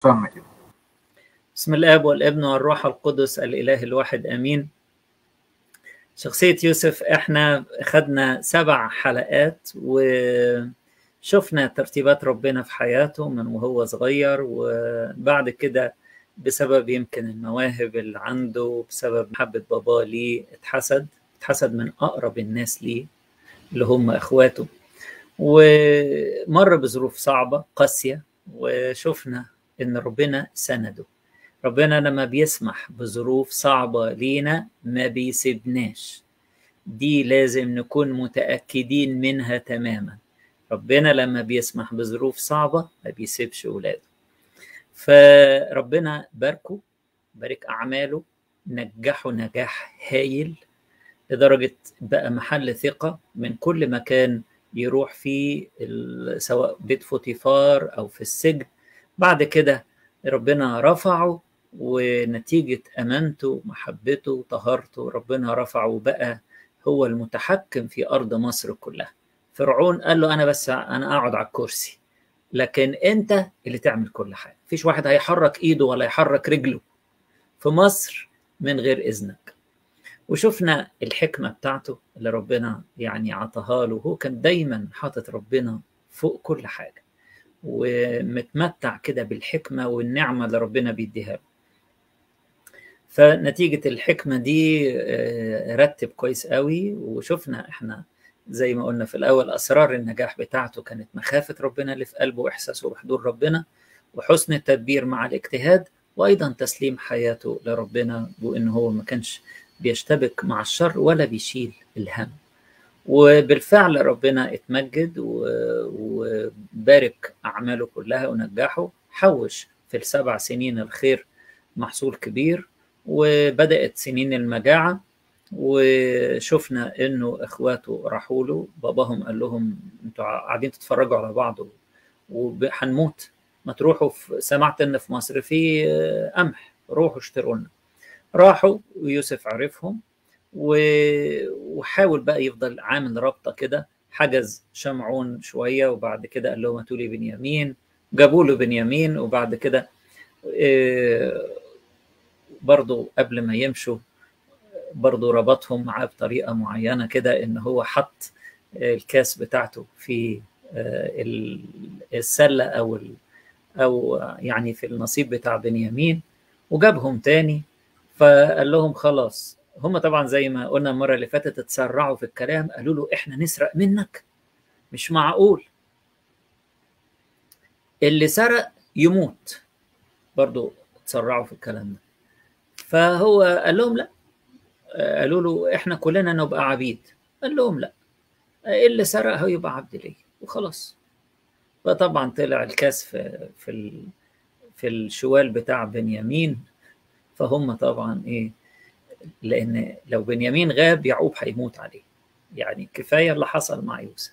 استنى كده بسم الاب والابن والروح القدس الاله الواحد امين شخصية يوسف احنا خدنا سبع حلقات وشفنا ترتيبات ربنا في حياته من وهو صغير وبعد كده بسبب يمكن المواهب اللي عنده بسبب محبة باباه ليه اتحسد اتحسد من أقرب الناس ليه اللي هم إخواته ومر بظروف صعبة قاسية وشفنا إن ربنا سنده ربنا لما بيسمح بظروف صعبة لينا ما بيسيبناش دي لازم نكون متأكدين منها تماما ربنا لما بيسمح بظروف صعبة ما بيسيبش ولاده فربنا باركه بارك أعماله نجحه نجاح هايل لدرجة بقى محل ثقة من كل مكان يروح فيه سواء بيت فوتيفار أو في السجن بعد كده ربنا رفعه ونتيجة أمانته محبته وطهارته ربنا رفعه وبقى هو المتحكم في أرض مصر كلها فرعون قال له أنا بس أنا أقعد على الكرسي لكن أنت اللي تعمل كل حاجة مفيش واحد هيحرك إيده ولا يحرك رجله في مصر من غير إذنك وشفنا الحكمة بتاعته اللي ربنا يعني عطاها له هو كان دايما حاطط ربنا فوق كل حاجة ومتمتع كده بالحكمة والنعمة اللي ربنا بيديها له فنتيجة الحكمة دي رتب كويس قوي وشفنا احنا زي ما قلنا في الأول أسرار النجاح بتاعته كانت مخافة ربنا اللي في قلبه وإحساسه بحضور ربنا وحسن التدبير مع الاجتهاد وأيضا تسليم حياته لربنا وإن هو ما كانش بيشتبك مع الشر ولا بيشيل الهم وبالفعل ربنا اتمجد وبارك أعماله كلها ونجحه حوش في السبع سنين الخير محصول كبير وبدأت سنين المجاعة وشفنا انه اخواته راحوا له باباهم قال لهم انتوا قاعدين تتفرجوا على بعض وهنموت ما تروحوا في سمعت ان في مصر في قمح روحوا اشتروا لنا راحوا ويوسف عرفهم وحاول بقى يفضل عامل رابطه كده حجز شمعون شويه وبعد كده قال لهم هاتوا لي بنيامين جابوا له بنيامين وبعد كده برضه قبل ما يمشوا برضه ربطهم معاه بطريقه معينه كده ان هو حط الكاس بتاعته في السله او او يعني في النصيب بتاع بنيامين وجابهم تاني فقال لهم خلاص هم طبعا زي ما قلنا المره اللي فاتت اتسرعوا في الكلام قالوا له احنا نسرق منك مش معقول اللي سرق يموت برضه اتسرعوا في الكلام ده فهو قال لهم لا قالوا له احنا كلنا نبقى عبيد قال لهم لا اللي سرق هيبقى عبد ليه وخلاص فطبعا طلع الكاس في في ال في الشوال بتاع بنيامين فهم طبعا ايه لان لو بنيامين غاب يعقوب هيموت عليه يعني كفايه اللي حصل مع يوسف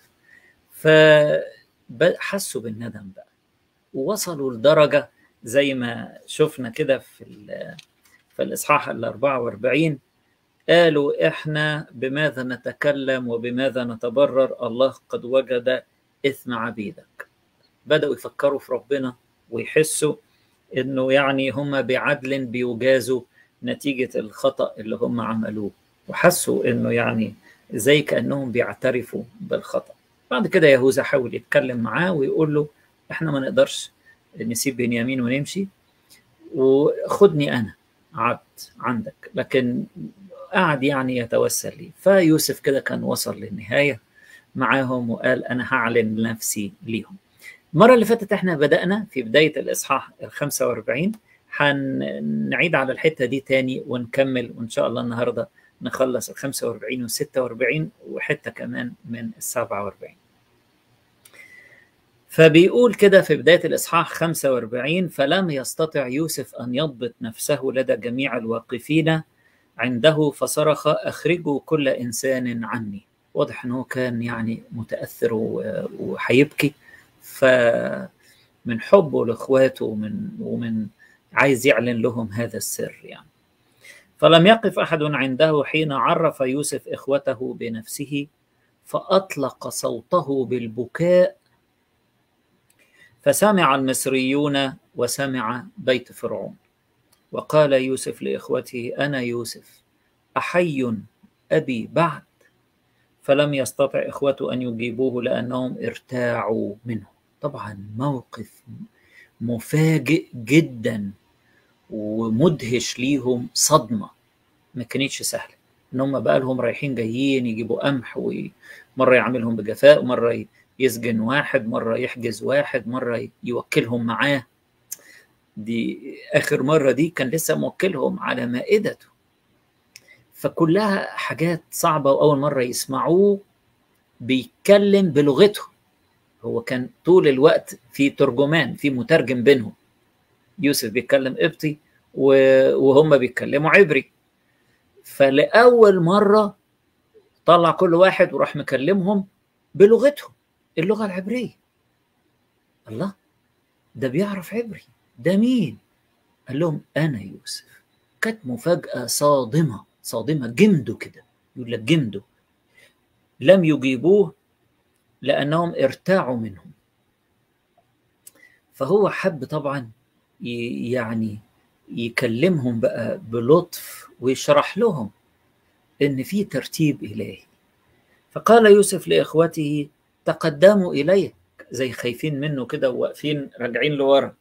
فحسوا بالندم بقى ووصلوا لدرجه زي ما شفنا كده في في الاصحاح ال 44 قالوا احنا بماذا نتكلم وبماذا نتبرر الله قد وجد اثم عبيدك بداوا يفكروا في ربنا ويحسوا انه يعني هم بعدل بيجازوا نتيجه الخطا اللي هم عملوه وحسوا انه يعني زي كانهم بيعترفوا بالخطا بعد كده يهوذا حاول يتكلم معاه ويقول له احنا ما نقدرش نسيب بنيامين ونمشي وخدني انا عبد عندك لكن قعد يعني يتوسل لي فيوسف كده كان وصل للنهاية معاهم وقال أنا هعلن نفسي ليهم المرة اللي فاتت احنا بدأنا في بداية الإصحاح ال 45 هنعيد على الحتة دي تاني ونكمل وإن شاء الله النهاردة نخلص ال 45 وال 46 وحتة كمان من ال 47 فبيقول كده في بداية الإصحاح 45 فلم يستطع يوسف أن يضبط نفسه لدى جميع الواقفين عنده فصرخ أخرجوا كل إنسان عني واضح أنه كان يعني متأثر وحيبكي فمن حبه لإخواته ومن, ومن عايز يعلن لهم هذا السر يعني فلم يقف أحد عنده حين عرف يوسف إخوته بنفسه فأطلق صوته بالبكاء فسمع المصريون وسمع بيت فرعون وقال يوسف لاخوته انا يوسف احي ابي بعد فلم يستطع اخوته ان يجيبوه لانهم ارتاعوا منه طبعا موقف مفاجئ جدا ومدهش ليهم صدمه ما كانتش سهله ان هم بقى لهم رايحين جايين يجيبوا قمح ومره يعملهم بجفاء ومره يسجن واحد مره يحجز واحد مره يوكلهم معاه دي اخر مره دي كان لسه موكلهم على مائدته فكلها حاجات صعبه واول مره يسمعوه بيتكلم بلغتهم هو كان طول الوقت في ترجمان في مترجم بينهم يوسف بيتكلم قبطي وهم بيتكلموا عبري فلأول مرة طلع كل واحد وراح مكلمهم بلغتهم اللغة العبرية الله ده بيعرف عبري ده مين قال لهم أنا يوسف كانت مفاجأة صادمة صادمة جمدوا كده يقول لك جمدوا لم يجيبوه لأنهم ارتاعوا منهم فهو حب طبعا يعني يكلمهم بقى بلطف ويشرح لهم ان في ترتيب الهي فقال يوسف لاخوته تقدموا اليه زي خايفين منه كده وواقفين راجعين لورا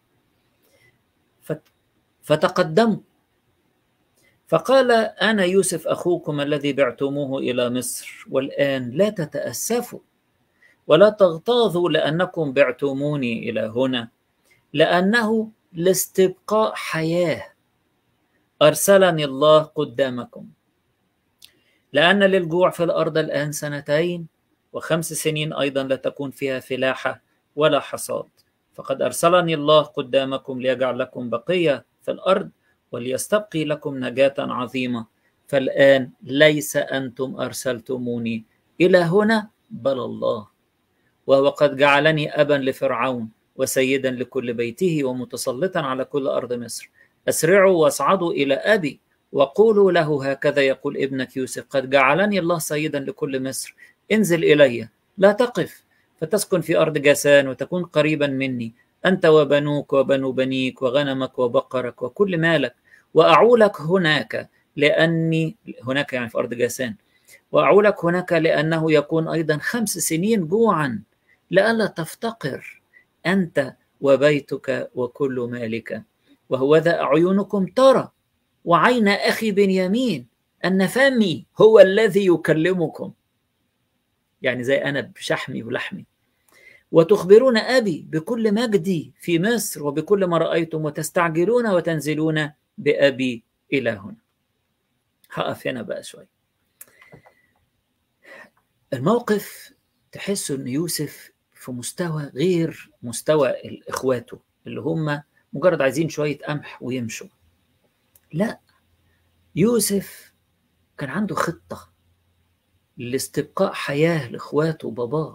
فتقدموا فقال انا يوسف اخوكم الذي بعتموه الى مصر والان لا تتاسفوا ولا تغتاظوا لانكم بعتموني الى هنا لانه لاستبقاء حياه ارسلني الله قدامكم لان للجوع في الارض الان سنتين وخمس سنين ايضا لا تكون فيها فلاحه ولا حصاد فقد ارسلني الله قدامكم ليجعل لكم بقيه في الارض وليستبقي لكم نجاه عظيمه فالان ليس انتم ارسلتموني الى هنا بل الله وهو قد جعلني ابا لفرعون وسيدا لكل بيته ومتسلطا على كل ارض مصر اسرعوا واصعدوا الى ابي وقولوا له هكذا يقول ابنك يوسف قد جعلني الله سيدا لكل مصر انزل الي لا تقف فتسكن في ارض جاسان وتكون قريبا مني انت وبنوك وبنو بنيك وغنمك وبقرك وكل مالك واعولك هناك لاني هناك يعني في ارض جاسان واعولك هناك لانه يكون ايضا خمس سنين جوعا لئلا تفتقر انت وبيتك وكل مالك وهوذا اعينكم ترى وعين اخي بنيامين ان فمي هو الذي يكلمكم يعني زي انا بشحمي ولحمي وتخبرون ابي بكل مجدي في مصر وبكل ما رايتم وتستعجلون وتنزلون بابي الى هنا هقف هنا بقى شوي الموقف تحس ان يوسف في مستوى غير مستوى اخواته اللي هم مجرد عايزين شويه قمح ويمشوا لا يوسف كان عنده خطه لاستبقاء حياه لاخواته وباباه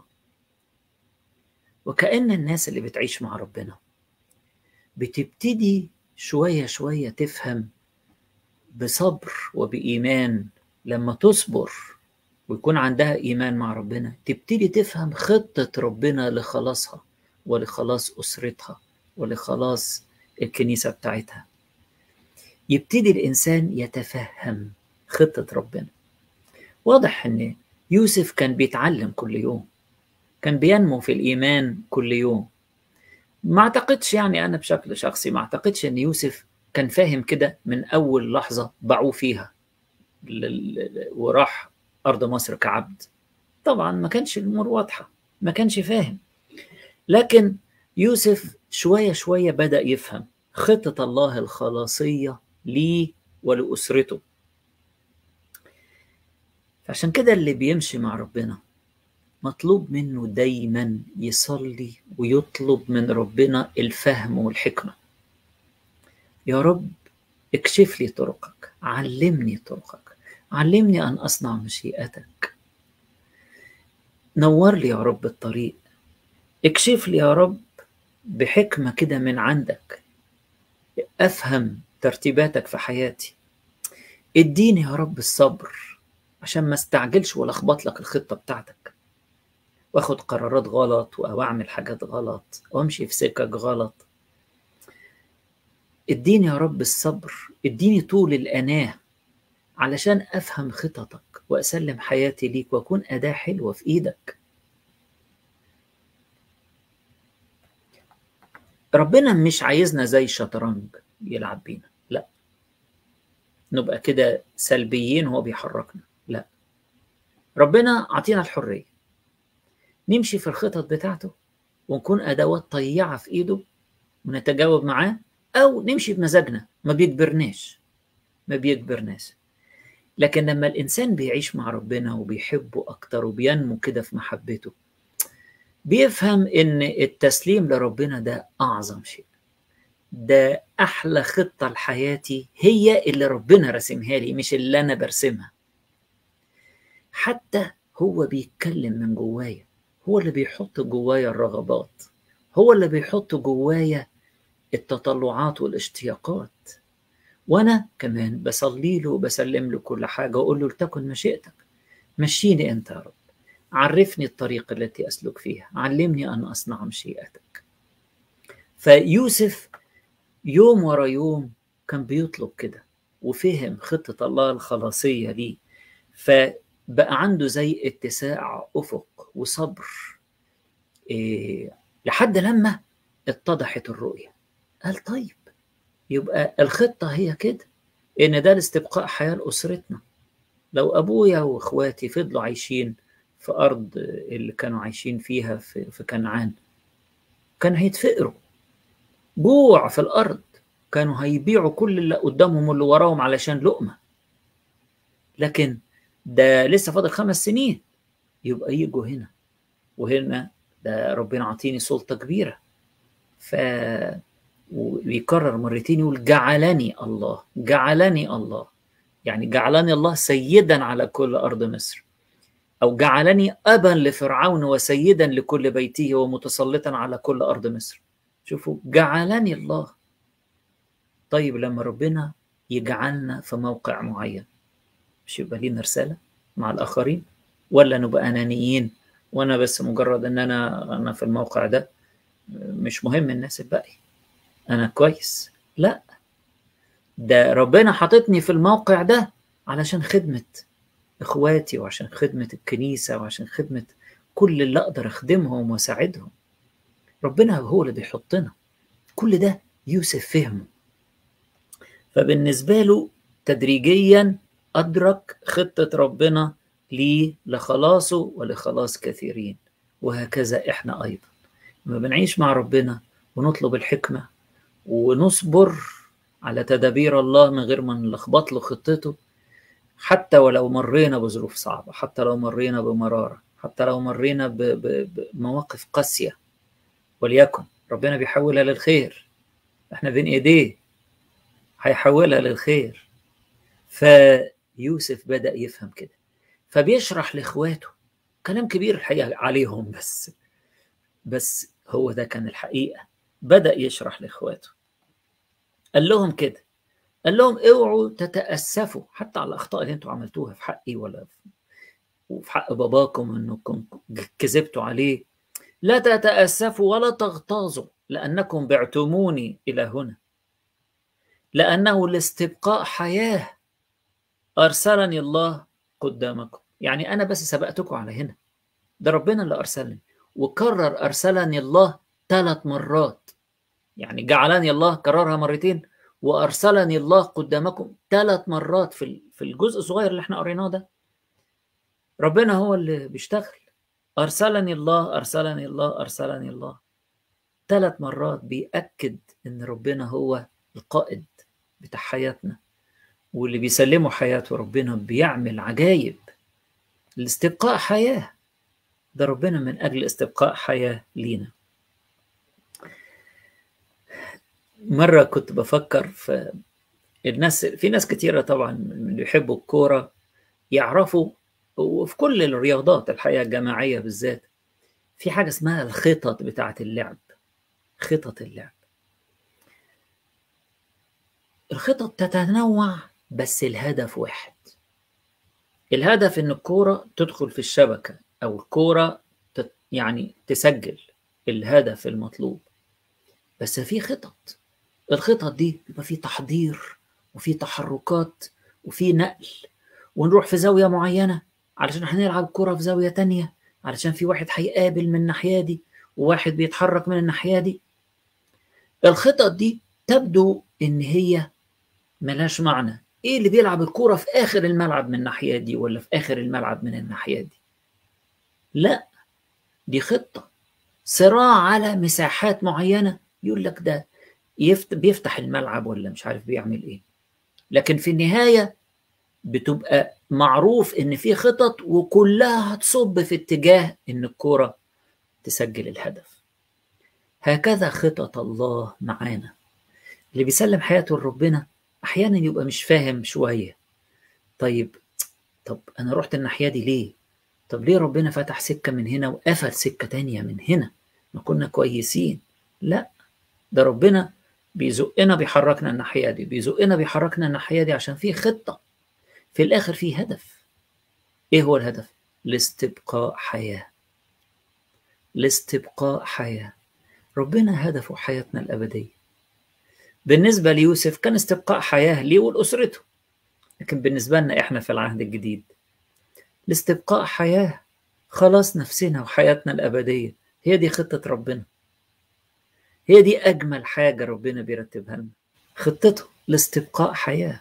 وكأن الناس اللي بتعيش مع ربنا بتبتدي شوية شوية تفهم بصبر وبإيمان لما تصبر ويكون عندها إيمان مع ربنا تبتدي تفهم خطة ربنا لخلاصها ولخلاص أسرتها ولخلاص الكنيسة بتاعتها يبتدي الإنسان يتفهم خطة ربنا واضح أن يوسف كان بيتعلم كل يوم كان بينمو في الإيمان كل يوم ما اعتقدش يعني أنا بشكل شخصي ما اعتقدش أن يوسف كان فاهم كده من أول لحظة باعوه فيها وراح أرض مصر كعبد طبعا ما كانش الأمور واضحة ما كانش فاهم لكن يوسف شوية شوية بدأ يفهم خطة الله الخلاصية ليه ولأسرته عشان كده اللي بيمشي مع ربنا مطلوب منه دايما يصلي ويطلب من ربنا الفهم والحكمة يا رب اكشف لي طرقك علمني طرقك علمني أن أصنع مشيئتك نور لي يا رب الطريق اكشف لي يا رب بحكمة كده من عندك أفهم ترتيباتك في حياتي اديني يا رب الصبر عشان ما استعجلش ولا اخبط لك الخطة بتاعتك واخد قرارات غلط او اعمل حاجات غلط وامشي في سكك غلط اديني يا رب الصبر اديني طول الاناه علشان افهم خططك واسلم حياتي ليك واكون اداه حلوه في ايدك ربنا مش عايزنا زي الشطرنج يلعب بينا لا نبقى كده سلبيين هو بيحركنا لا ربنا عطينا الحريه نمشي في الخطط بتاعته ونكون ادوات طيعه في ايده ونتجاوب معاه او نمشي بمزاجنا ما بيجبرناش ما بيجبرناش لكن لما الانسان بيعيش مع ربنا وبيحبه اكتر وبينمو كده في محبته بيفهم ان التسليم لربنا ده اعظم شيء ده احلى خطه لحياتي هي اللي ربنا رسمها لي مش اللي انا برسمها حتى هو بيتكلم من جوايا هو اللي بيحط جوايا الرغبات هو اللي بيحط جوايا التطلعات والاشتياقات وانا كمان بصلي له وبسلم له كل حاجه واقول له لتكن مشيئتك مشيني انت يا رب عرفني الطريق التي اسلك فيها علمني ان اصنع مشيئتك فيوسف يوم ورا يوم كان بيطلب كده وفهم خطة الله الخلاصية ليه فبقى عنده زي اتساع أفق وصبر إيه لحد لما اتضحت الرؤية قال طيب يبقى الخطة هي كده إن ده لاستبقاء حياة لأسرتنا لو أبويا وإخواتي فضلوا عايشين في أرض اللي كانوا عايشين فيها في, في كنعان كان هيتفقروا جوع في الأرض كانوا هيبيعوا كل اللي قدامهم واللي وراهم علشان لقمة لكن ده لسه فاضل خمس سنين يبقى يجوا هنا وهنا ده ربنا عطيني سلطة كبيرة ف ويكرر مرتين يقول جعلني الله جعلني الله يعني جعلني الله سيدا على كل أرض مصر أو جعلني أبا لفرعون وسيدا لكل بيته ومتسلطا على كل أرض مصر شوفوا جعلني الله طيب لما ربنا يجعلنا في موقع معين مش يبقى لينا رسالة مع الآخرين ولا نبقى أنانيين وأنا بس مجرد إن أنا أنا في الموقع ده مش مهم الناس الباقي أنا كويس لا ده ربنا حاططني في الموقع ده علشان خدمة إخواتي وعشان خدمة الكنيسة وعشان خدمة كل اللي أقدر أخدمهم وأساعدهم ربنا هو اللي بيحطنا كل ده يوسف فهمه فبالنسبة له تدريجيا أدرك خطة ربنا ليه لخلاصه ولخلاص كثيرين وهكذا إحنا أيضا لما بنعيش مع ربنا ونطلب الحكمة ونصبر على تدابير الله من غير ما نلخبط له خطته حتى ولو مرينا بظروف صعبة حتى لو مرينا بمرارة حتى لو مرينا بمواقف قاسية وليكن ربنا بيحولها للخير احنا بين ايديه هيحولها للخير فيوسف بدأ يفهم كده فبيشرح لاخواته كلام كبير الحقيقة عليهم بس بس هو ده كان الحقيقة بدأ يشرح لاخواته قال لهم كده قال لهم اوعوا تتأسفوا حتى على الأخطاء اللي انتوا عملتوها في حقي ولا في وفي حق باباكم انكم كذبتوا عليه لا تتأسفوا ولا تغتاظوا لأنكم بعتموني إلى هنا لأنه لاستبقاء حياة أرسلني الله قدامكم يعني أنا بس سبقتكم على هنا ده ربنا اللي أرسلني وكرر أرسلني الله ثلاث مرات يعني جعلني الله كررها مرتين وأرسلني الله قدامكم ثلاث مرات في في الجزء الصغير اللي احنا قريناه ده ربنا هو اللي بيشتغل أرسلني الله أرسلني الله أرسلني الله ثلاث مرات بيأكد إن ربنا هو القائد بتاع حياتنا واللي بيسلموا حياته ربنا بيعمل عجايب لاستبقاء حياة ده ربنا من أجل استبقاء حياة لينا مرة كنت بفكر في الناس في ناس كتيرة طبعا اللي يحبوا الكورة يعرفوا وفي كل الرياضات الحقيقة الجماعية بالذات في حاجة اسمها الخطط بتاعة اللعب خطط اللعب الخطط تتنوع بس الهدف واحد الهدف ان الكورة تدخل في الشبكة او الكورة يعني تسجل الهدف المطلوب بس في خطط الخطط دي بيبقى في تحضير وفي تحركات وفي نقل ونروح في زاوية معينة علشان هنلعب كرة في زاوية تانية علشان في واحد هيقابل من الناحية دي وواحد بيتحرك من الناحية دي الخطط دي تبدو إن هي ملاش معنى إيه اللي بيلعب الكرة في آخر الملعب من الناحية دي ولا في آخر الملعب من الناحية دي لا دي خطة صراع على مساحات معينة يقول لك ده بيفتح الملعب ولا مش عارف بيعمل ايه لكن في النهاية بتبقى معروف ان في خطط وكلها هتصب في اتجاه ان الكورة تسجل الهدف هكذا خطط الله معانا اللي بيسلم حياته لربنا احيانا يبقى مش فاهم شوية طيب طب انا رحت الناحية دي ليه طب ليه ربنا فتح سكة من هنا وقفل سكة تانية من هنا ما كنا كويسين لا ده ربنا بيزقنا بيحركنا الناحية دي بيزقنا بيحركنا الناحية دي عشان في خطة في الآخر في هدف إيه هو الهدف؟ لاستبقاء حياة لاستبقاء حياة ربنا هدفه حياتنا الأبدية بالنسبة ليوسف كان استبقاء حياة ليه ولأسرته لكن بالنسبة لنا إحنا في العهد الجديد لاستبقاء حياة خلاص نفسنا وحياتنا الأبدية هي دي خطة ربنا هي دي أجمل حاجة ربنا بيرتبها لنا خطته لاستبقاء حياة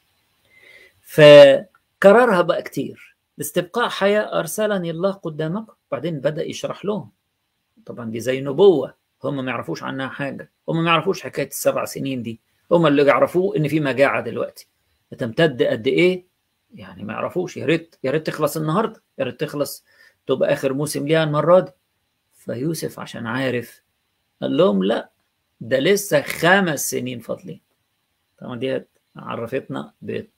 فكررها بقى كتير لاستبقاء حياة أرسلني الله قدامكم بعدين بدأ يشرح لهم طبعا دي زي نبوة هم ما يعرفوش عنها حاجة هم ما يعرفوش حكاية السبع سنين دي هم اللي يعرفوه إن في مجاعة دلوقتي هتمتد قد إيه يعني ما يعرفوش يا ريت يا ريت تخلص النهارده يا ريت تخلص تبقى آخر موسم ليها المرة دي فيوسف عشان عارف قال لهم لا ده لسه خمس سنين فاضلين طبعا دي عرفتنا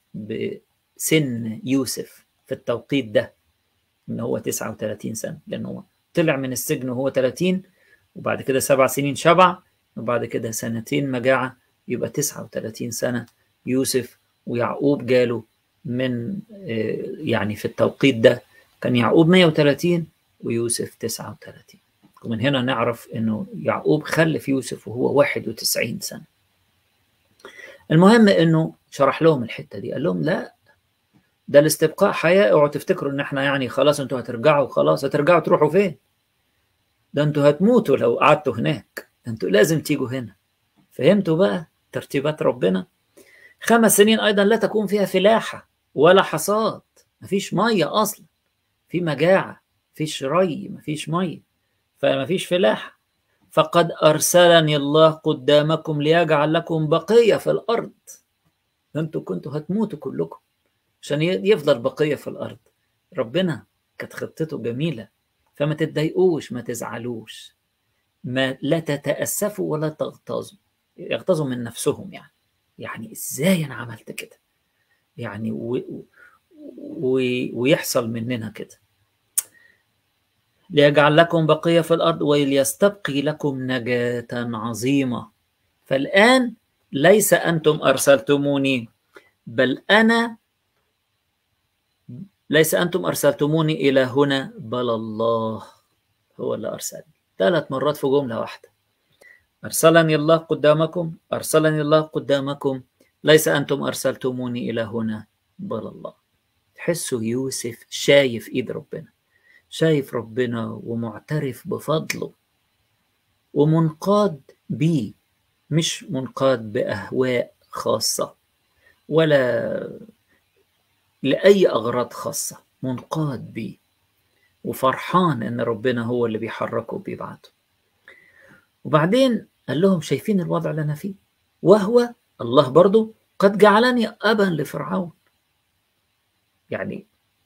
بسن يوسف في التوقيت ده ان هو 39 سنه لان هو طلع من السجن وهو 30 وبعد كده سبع سنين شبع وبعد كده سنتين مجاعه يبقى 39 سنه يوسف ويعقوب جاله من يعني في التوقيت ده كان يعقوب 130 ويوسف 39 ومن هنا نعرف انه يعقوب خلف يوسف وهو 91 سنه المهم انه شرح لهم الحته دي قال لهم لا ده الاستبقاء حياه اوعوا تفتكروا ان احنا يعني خلاص انتوا هترجعوا خلاص هترجعوا تروحوا فين ده انتوا هتموتوا لو قعدتوا هناك ده انتوا لازم تيجوا هنا فهمتوا بقى ترتيبات ربنا خمس سنين ايضا لا تكون فيها فلاحه ولا حصاد مفيش ميه اصلا في مجاعه مفيش ري مفيش ميه فمفيش فلاحه فقد ارسلني الله قدامكم ليجعل لكم بقيه في الارض انتوا كنتوا هتموتوا كلكم عشان يفضل بقيه في الارض ربنا كانت خطته جميله فما تتضايقوش ما تزعلوش ما لا تتاسفوا ولا تغتاظوا يغتاظوا من نفسهم يعني يعني ازاي انا عملت كده يعني و... و... ويحصل مننا كده ليجعل لكم بقية في الأرض وليستبقي لكم نجاة عظيمة فالآن ليس أنتم أرسلتموني بل أنا ليس أنتم أرسلتموني إلى هنا بل الله هو اللي أرسلني ثلاث مرات في جملة واحدة أرسلني الله قدامكم أرسلني الله قدامكم ليس أنتم أرسلتموني إلى هنا بل الله تحسوا يوسف شايف إيد ربنا شايف ربنا ومعترف بفضله ومنقاد بيه مش منقاد بأهواء خاصة ولا لأي أغراض خاصة منقاد بيه وفرحان إن ربنا هو اللي بيحركه وبيبعته وبعدين قال لهم شايفين الوضع اللي أنا فيه وهو الله برضو قد جعلني أبا لفرعون يعني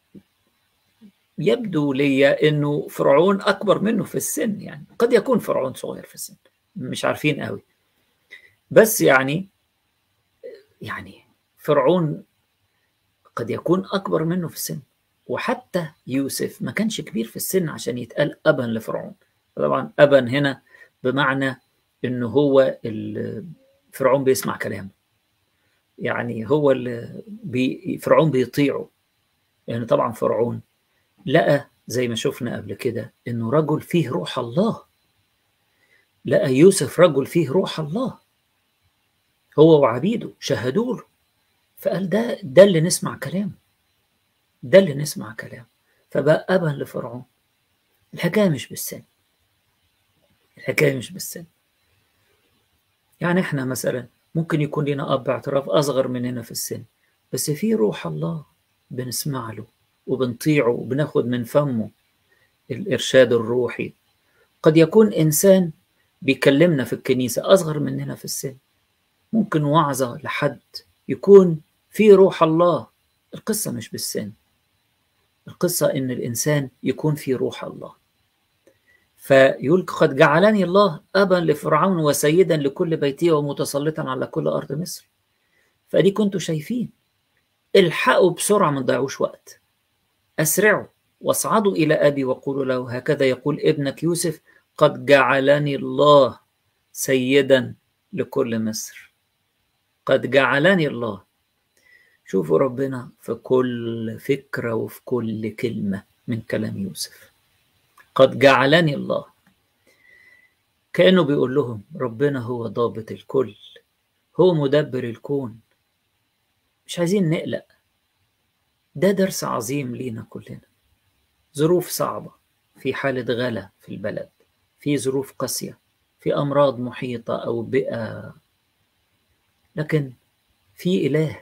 يبدو لي انه فرعون اكبر منه في السن يعني قد يكون فرعون صغير في السن مش عارفين قوي بس يعني يعني فرعون قد يكون اكبر منه في السن وحتى يوسف ما كانش كبير في السن عشان يتقال ابا لفرعون طبعا ابا هنا بمعنى انه هو فرعون بيسمع كلامه يعني هو اللي بي فرعون بيطيعه يعني طبعا فرعون لقى زي ما شفنا قبل كده انه رجل فيه روح الله لقى يوسف رجل فيه روح الله هو وعبيده شهدوا له فقال ده ده اللي نسمع كلامه ده اللي نسمع كلامه فبقى أبا لفرعون الحكاية مش بالسن الحكاية مش بالسن يعني احنا مثلا ممكن يكون لنا أب اعتراف أصغر مننا في السن بس في روح الله بنسمع له وبنطيعه وبناخد من فمه الإرشاد الروحي قد يكون إنسان بيكلمنا في الكنيسة أصغر مننا في السن ممكن وعظة لحد يكون في روح الله القصة مش بالسن القصة إن الإنسان يكون في روح الله فيقول قد جعلني الله أبا لفرعون وسيدا لكل بيتي ومتسلطا على كل أرض مصر فدي كنتوا شايفين الحقوا بسرعة ما تضيعوش وقت أسرعوا واصعدوا إلى أبي وقولوا له هكذا يقول ابنك يوسف قد جعلني الله سيدا لكل مصر قد جعلني الله شوفوا ربنا في كل فكرة وفي كل كلمة من كلام يوسف قد جعلني الله كأنه بيقول لهم ربنا هو ضابط الكل هو مدبر الكون مش عايزين نقلق ده درس عظيم لينا كلنا ظروف صعبة في حالة غلا في البلد في ظروف قاسية في أمراض محيطة أو بيئة لكن في إله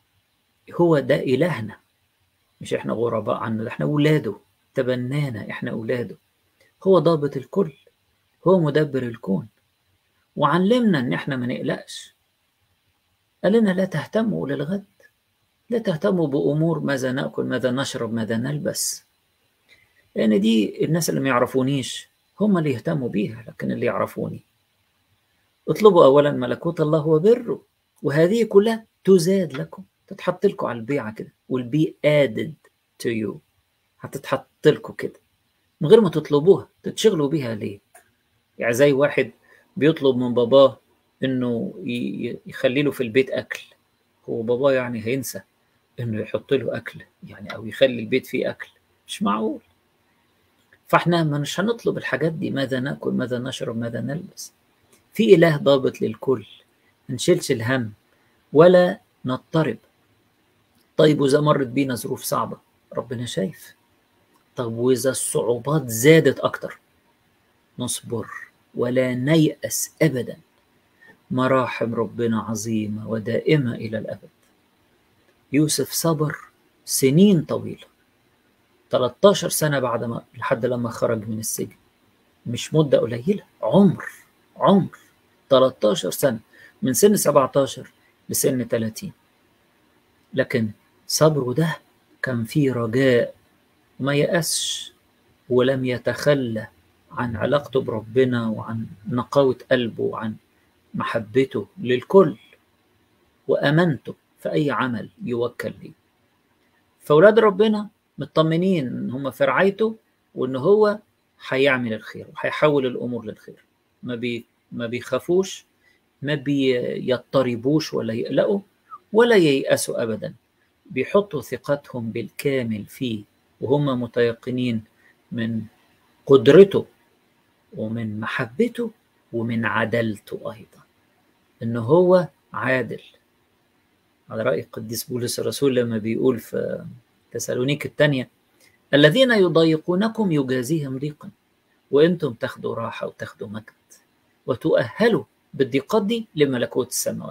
هو ده إلهنا مش إحنا غرباء عنه ده إحنا أولاده تبنانا إحنا أولاده هو ضابط الكل هو مدبر الكون وعلمنا إن إحنا ما نقلقش قال لنا لا تهتموا للغد لا تهتموا بأمور ماذا نأكل ماذا نشرب ماذا نلبس لأن دي الناس اللي ما يعرفونيش هم اللي يهتموا بيها لكن اللي يعرفوني اطلبوا أولا ملكوت الله وبره وهذه كلها تزاد لكم تتحط لكم على البيعة كده والبي added to you هتتحط لكم كده من غير ما تطلبوها تتشغلوا بيها ليه يعني زي واحد بيطلب من باباه انه يخلي له في البيت اكل هو باباه يعني هينسى انه يحط له اكل يعني او يخلي البيت فيه اكل مش معقول فاحنا مش هنطلب الحاجات دي ماذا ناكل ماذا نشرب ماذا نلبس في اله ضابط للكل ما نشيلش الهم ولا نضطرب طيب واذا مرت بينا ظروف صعبه ربنا شايف طب واذا الصعوبات زادت اكتر نصبر ولا نيأس ابدا مراحم ربنا عظيمه ودائمه الى الابد يوسف صبر سنين طويله 13 سنه بعد ما لحد لما خرج من السجن مش مده قليله عمر عمر 13 سنه من سن 17 لسن 30 لكن صبره ده كان فيه رجاء ما يأسش ولم يتخلى عن علاقته بربنا وعن نقاوة قلبه وعن محبته للكل وأمانته في أي عمل يوكل ليه فأولاد ربنا مطمنين إن هم في رعايته وإن هو هيعمل الخير وهيحول الأمور للخير ما بي ما بيخافوش ما بيضطربوش ولا يقلقوا ولا ييأسوا أبدا بيحطوا ثقتهم بالكامل فيه وهم متيقنين من قدرته ومن محبته ومن عدالته أيضا إن هو عادل على رأي القديس بولس الرسول لما بيقول في تسالونيك الثانية الذين يضايقونكم يجازيهم ضيقا وانتم تاخدوا راحة وتاخدوا مجد وتؤهلوا بالضيقات دي لملكوت السماوات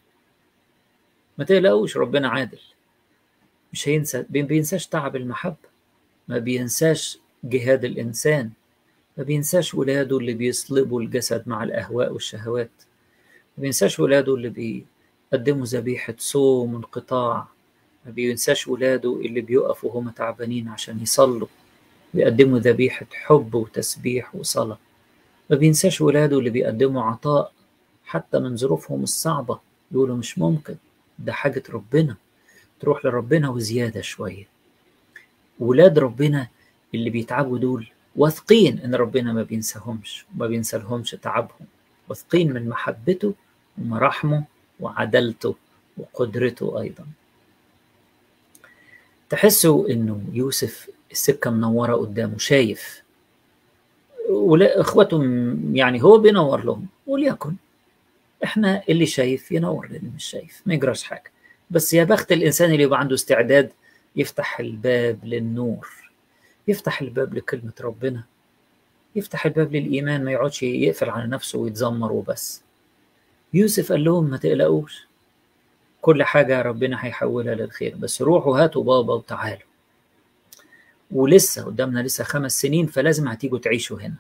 ما تقلقوش ربنا عادل مش هينسى ما بينساش تعب المحبة ما بينساش جهاد الإنسان ما بينساش ولاده اللي بيصلبوا الجسد مع الأهواء والشهوات ما بينساش ولاده اللي بيقدموا ذبيحة صوم وانقطاع ما بينساش ولاده اللي بيقفوا وهم تعبانين عشان يصلوا بيقدموا ذبيحة حب وتسبيح وصلاة ما بينساش ولاده اللي بيقدموا عطاء حتى من ظروفهم الصعبة يقولوا مش ممكن ده حاجة ربنا تروح لربنا وزيادة شوية ولاد ربنا اللي بيتعبوا دول واثقين ان ربنا ما بينساهمش وما بينسالهمش تعبهم واثقين من محبته ومراحمه وعدالته وقدرته ايضا تحسوا انه يوسف السكة منورة قدامه شايف ولا اخواته يعني هو بينور لهم وليكن احنا اللي شايف ينور للي مش شايف ما يجراش حاجة بس يا بخت الإنسان اللي يبقى عنده استعداد يفتح الباب للنور يفتح الباب لكلمة ربنا يفتح الباب للإيمان ما يقعدش يقفل على نفسه ويتذمر وبس يوسف قال لهم ما تقلقوش كل حاجة ربنا هيحولها للخير بس روحوا هاتوا بابا وتعالوا ولسه قدامنا لسه خمس سنين فلازم هتيجوا تعيشوا هنا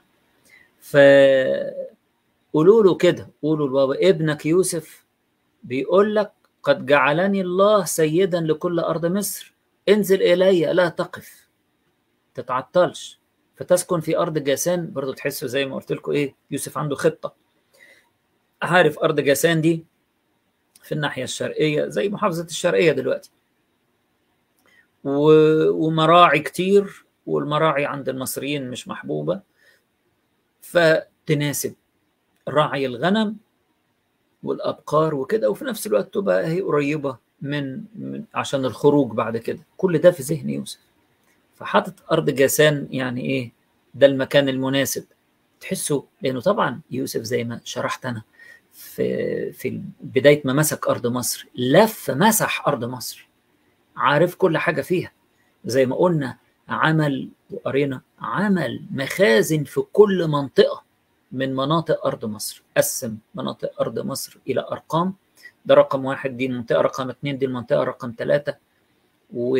فقولوا له كده قولوا لبابا ابنك يوسف بيقول لك قد جعلني الله سيدا لكل أرض مصر انزل إلي لا تقف تتعطلش فتسكن في أرض جاسان برضو تحسوا زي ما قلت لكم إيه يوسف عنده خطة عارف أرض جاسان دي في الناحية الشرقية زي محافظة الشرقية دلوقتي ومراعي كتير والمراعي عند المصريين مش محبوبة فتناسب راعي الغنم والأبقار وكده وفي نفس الوقت تبقى هي قريبة من, من عشان الخروج بعد كده كل ده في ذهن يوسف فحاطط أرض جاسان يعني إيه ده المكان المناسب تحسوا لأنه طبعا يوسف زي ما شرحت أنا في في بدايه ما مسك ارض مصر لف مسح ارض مصر عارف كل حاجه فيها زي ما قلنا عمل وقرينا عمل مخازن في كل منطقه من مناطق ارض مصر قسم مناطق ارض مصر الى ارقام ده رقم واحد دي المنطقه رقم اثنين دي المنطقه رقم ثلاثه و...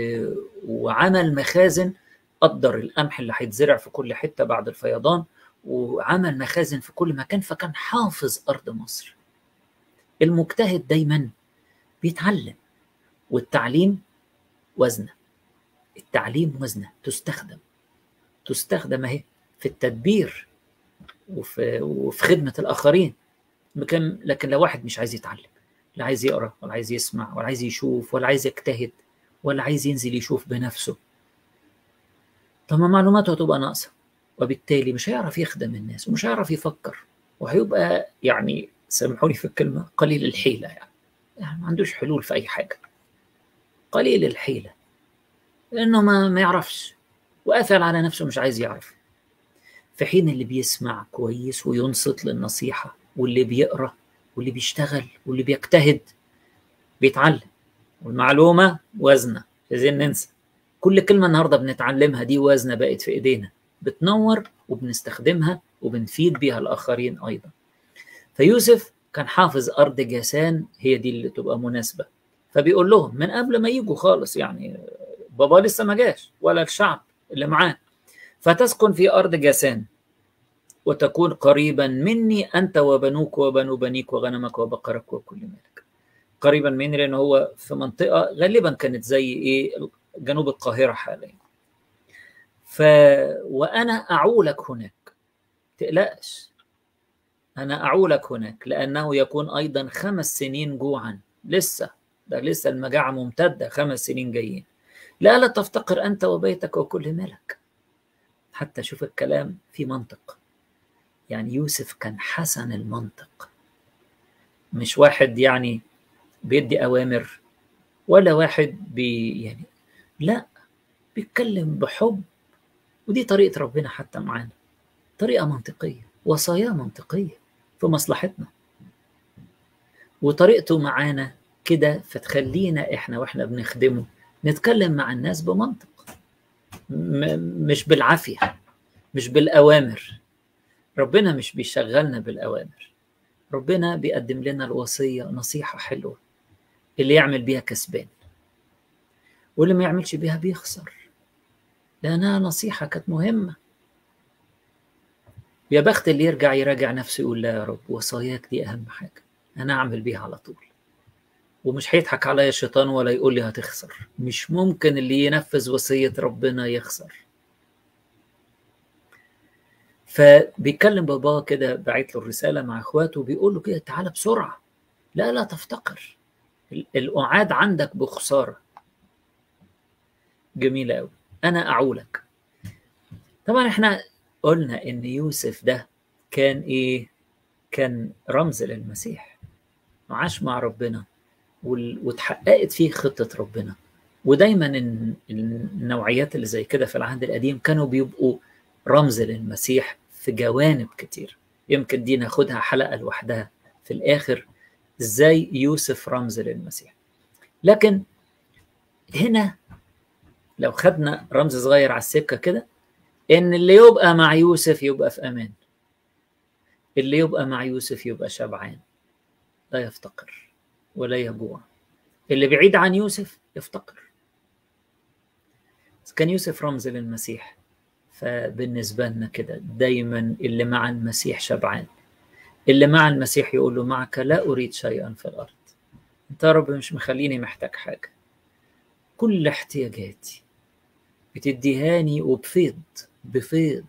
وعمل مخازن قدر القمح اللي هيتزرع في كل حته بعد الفيضان وعمل مخازن في كل مكان فكان حافظ أرض مصر المجتهد دايما بيتعلم والتعليم وزنة التعليم وزنة تستخدم تستخدم اهي في التدبير وفي, وفي خدمة الآخرين لكن, لكن لو واحد مش عايز يتعلم لا عايز يقرأ ولا عايز يسمع ولا عايز يشوف ولا عايز يجتهد ولا عايز ينزل يشوف بنفسه طب ما معلوماته هتبقى ناقصه وبالتالي مش هيعرف يخدم الناس ومش هيعرف يفكر وهيبقى يعني سامحوني في الكلمة قليل الحيلة يعني. يعني ما عندوش حلول في أي حاجة قليل الحيلة لأنه ما, ما يعرفش وقافل على نفسه مش عايز يعرف في حين اللي بيسمع كويس وينصت للنصيحة واللي بيقرأ واللي بيشتغل واللي بيجتهد بيتعلم والمعلومة وزنة عايزين ننسى كل كلمة النهاردة بنتعلمها دي وزنة بقت في إيدينا بتنور وبنستخدمها وبنفيد بيها الآخرين أيضا فيوسف كان حافظ أرض جاسان هي دي اللي تبقى مناسبة فبيقول لهم من قبل ما يجوا خالص يعني بابا لسه ما جاش ولا الشعب اللي معاه فتسكن في أرض جاسان وتكون قريبا مني أنت وبنوك وبنو بنيك وغنمك وبقرك وكل مالك قريبا مني لأنه هو في منطقة غالبا كانت زي إيه جنوب القاهرة حاليا ف وانا اعولك هناك تقلقش انا اعولك هناك لانه يكون ايضا خمس سنين جوعا لسه ده لسه المجاعه ممتده خمس سنين جايين لا لا تفتقر انت وبيتك وكل ملك حتى شوف الكلام في منطق يعني يوسف كان حسن المنطق مش واحد يعني بيدي اوامر ولا واحد بي يعني لا بيتكلم بحب ودي طريقة ربنا حتى معانا طريقة منطقية وصايا منطقية في مصلحتنا وطريقته معانا كده فتخلينا احنا واحنا بنخدمه نتكلم مع الناس بمنطق مش بالعافية مش بالأوامر ربنا مش بيشغلنا بالأوامر ربنا بيقدم لنا الوصية نصيحة حلوة اللي يعمل بيها كسبان واللي ما يعملش بيها بيخسر لأنها نصيحة كانت مهمة يا بخت اللي يرجع يراجع نفسه يقول لا يا رب وصاياك دي أهم حاجة أنا أعمل بيها على طول ومش هيضحك عليا الشيطان ولا يقول لي هتخسر مش ممكن اللي ينفذ وصية ربنا يخسر فبيتكلم باباه كده بعت له الرسالة مع اخواته بيقول له كده تعالى بسرعة لا لا تفتقر القعاد عندك بخسارة جميلة قوي انا اعولك طبعا احنا قلنا ان يوسف ده كان ايه كان رمز للمسيح وعاش مع ربنا واتحققت فيه خطة ربنا ودايما النوعيات اللي زي كده في العهد القديم كانوا بيبقوا رمز للمسيح في جوانب كتير يمكن دي ناخدها حلقة لوحدها في الآخر إزاي يوسف رمز للمسيح لكن هنا لو خدنا رمز صغير على السكة كده إن اللي يبقى مع يوسف يبقى في أمان اللي يبقى مع يوسف يبقى شبعان لا يفتقر ولا يجوع اللي بعيد عن يوسف يفتقر كان يوسف رمز للمسيح فبالنسبة لنا كده دايما اللي مع المسيح شبعان اللي مع المسيح يقول له معك لا أريد شيئا في الأرض أنت يا رب مش مخليني محتاج حاجة كل احتياجاتي بتديهاني وبفيض بفيض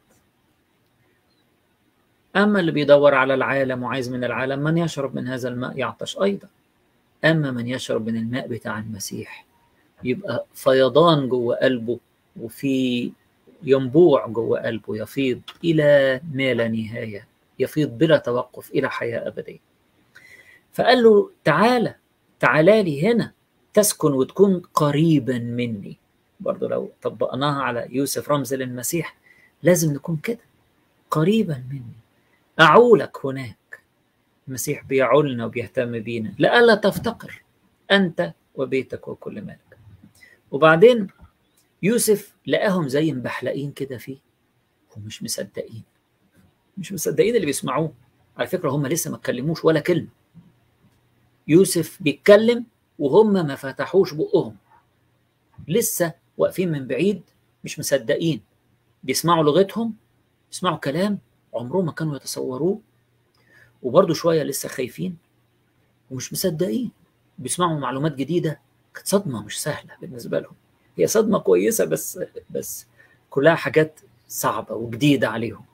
أما اللي بيدور على العالم وعايز من العالم من يشرب من هذا الماء يعطش أيضا أما من يشرب من الماء بتاع المسيح يبقى فيضان جوه قلبه وفي ينبوع جوه قلبه يفيض إلى ما لا نهاية يفيض بلا توقف إلى حياة أبدية فقال له تعالى تعالى لي هنا تسكن وتكون قريبا مني برضو لو طبقناها على يوسف رمز للمسيح لازم نكون كده قريبا مني أعولك هناك المسيح بيعولنا وبيهتم بينا لئلا تفتقر أنت وبيتك وكل مالك وبعدين يوسف لقاهم زي مبحلقين كده فيه ومش مصدقين مش مصدقين اللي بيسمعوه على فكرة هم لسه ما اتكلموش ولا كلمة يوسف بيتكلم وهم ما فتحوش بقهم لسه واقفين من بعيد مش مصدقين بيسمعوا لغتهم بيسمعوا كلام عمرهم ما كانوا يتصوروه وبرضه شوية لسه خايفين ومش مصدقين بيسمعوا معلومات جديدة كانت صدمة مش سهلة بالنسبة لهم هي صدمة كويسة بس بس كلها حاجات صعبة وجديدة عليهم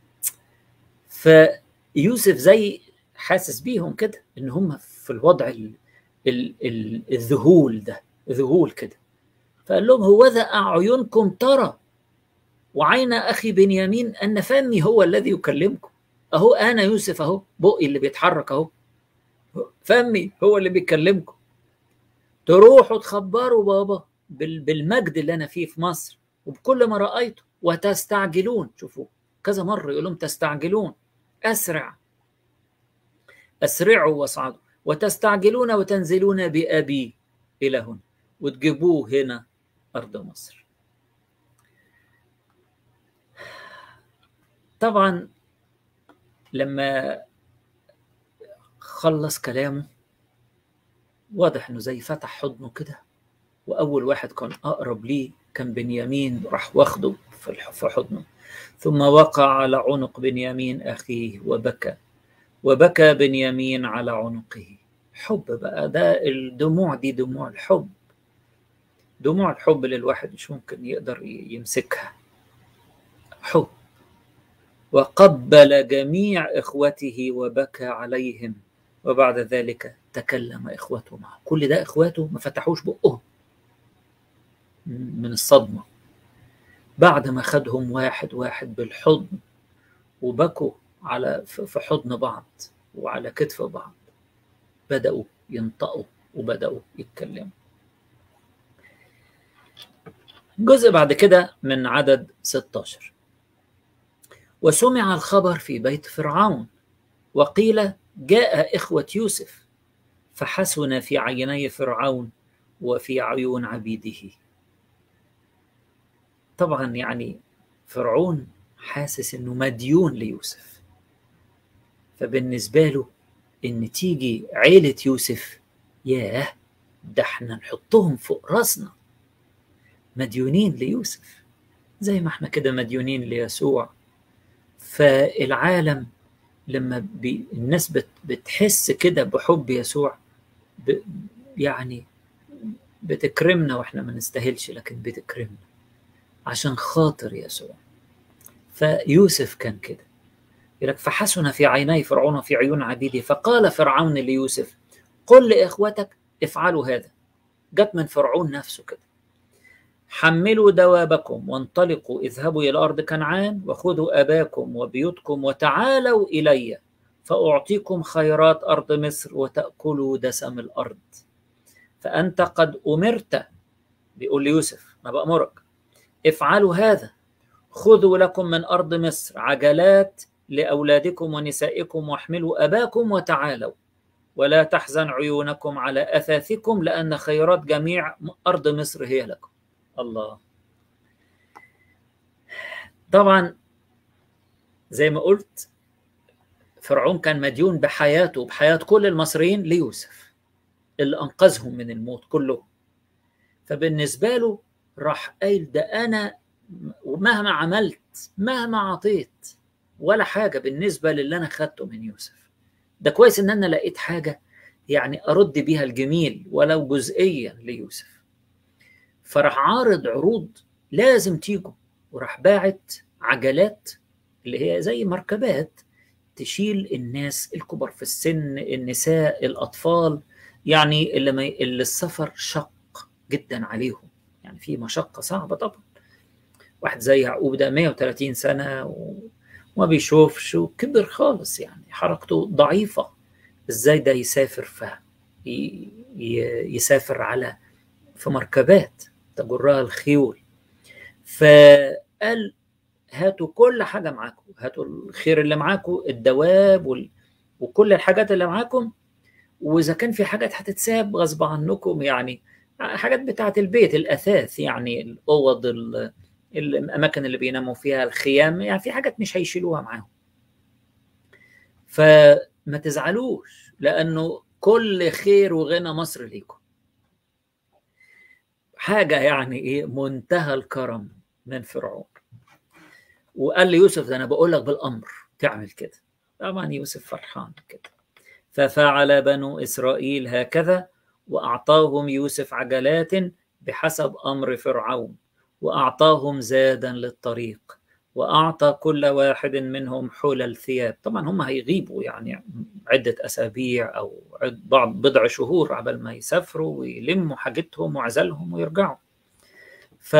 فيوسف زي حاسس بيهم كده ان هم في الوضع ال ال ال الذهول ده ذهول كده فقال لهم هوذا أعينكم ترى وعين أخي بنيامين أن فمي هو الذي يكلمكم أهو أنا يوسف أهو بقي اللي بيتحرك أهو فمي هو اللي بيكلمكم تروحوا تخبروا بابا بالمجد اللي أنا فيه في مصر وبكل ما رأيته وتستعجلون شوفوا كذا مرة يقول لهم تستعجلون أسرع أسرعوا واصعدوا وتستعجلون وتنزلون بأبي إلى هنا وتجيبوه هنا أرض مصر طبعا لما خلص كلامه واضح انه زي فتح حضنه كده واول واحد كان اقرب ليه كان بنيامين راح واخده في حضنه ثم وقع على عنق بنيامين اخيه وبكى وبكى بنيامين على عنقه حب بقى ده الدموع دي دموع الحب دموع الحب اللي الواحد مش ممكن يقدر يمسكها حب وقبل جميع اخوته وبكى عليهم وبعد ذلك تكلم اخوته معه كل ده اخواته ما فتحوش بقهم من الصدمه بعد ما خدهم واحد واحد بالحضن وبكوا على في حضن بعض وعلى كتف بعض بدأوا ينطقوا وبدأوا يتكلموا جزء بعد كده من عدد 16 وسمع الخبر في بيت فرعون وقيل جاء إخوة يوسف فحسن في عيني فرعون وفي عيون عبيده طبعا يعني فرعون حاسس انه مديون ليوسف فبالنسبه له ان تيجي عيله يوسف ياه ده احنا نحطهم فوق راسنا مديونين ليوسف زي ما احنا كده مديونين ليسوع فالعالم لما بي الناس بت بتحس كده بحب يسوع ب يعني بتكرمنا واحنا ما نستاهلش لكن بتكرمنا عشان خاطر يسوع فيوسف كان كده يقول لك فحسن في عيني فرعون في عيون عبيده فقال فرعون ليوسف قل لاخوتك افعلوا هذا جت من فرعون نفسه كده حملوا دوابكم وانطلقوا اذهبوا الى ارض كنعان وخذوا اباكم وبيوتكم وتعالوا الي فاعطيكم خيرات ارض مصر وتاكلوا دسم الارض فانت قد امرت بيقول ليوسف ما بأمرك افعلوا هذا خذوا لكم من أرض مصر عجلات لأولادكم ونسائكم واحملوا أباكم وتعالوا ولا تحزن عيونكم على أثاثكم لأن خيرات جميع أرض مصر هي لكم الله طبعا زي ما قلت فرعون كان مديون بحياته وبحياة كل المصريين ليوسف اللي أنقذهم من الموت كلهم فبالنسبة له راح قايل ده أنا ومهما عملت مهما عطيت ولا حاجة بالنسبة للي أنا خدته من يوسف ده كويس إن أنا لقيت حاجة يعني أرد بيها الجميل ولو جزئيا ليوسف فراح عارض عروض لازم تيجوا وراح باعت عجلات اللي هي زي مركبات تشيل الناس الكبار في السن النساء الأطفال يعني اللي, ما اللي السفر شق جدا عليهم يعني في مشقة صعبة طبعا واحد زي يعقوب ده 130 سنة وما بيشوفش وكبر خالص يعني حركته ضعيفة ازاي ده يسافر ف يسافر على في مركبات تجرها الخيول فقال هاتوا كل حاجة معاكم هاتوا الخير اللي معاكم الدواب وال... وكل الحاجات اللي معاكم وإذا كان في حاجات هتتساب غصب عنكم يعني حاجات بتاعة البيت الأثاث يعني الأوض ال... الأماكن اللي بيناموا فيها الخيام يعني في حاجات مش هيشيلوها معاهم فما تزعلوش لأنه كل خير وغنى مصر ليكم حاجة يعني إيه منتهى الكرم من فرعون وقال لي يوسف ده أنا بقول لك بالأمر تعمل كده طبعا يوسف فرحان كده ففعل بنو إسرائيل هكذا وأعطاهم يوسف عجلات بحسب أمر فرعون وأعطاهم زادا للطريق وأعطى كل واحد منهم حلل ثياب طبعا هم هيغيبوا يعني عدة أسابيع أو بعض بضع شهور قبل ما يسافروا ويلموا حاجتهم وعزلهم ويرجعوا ف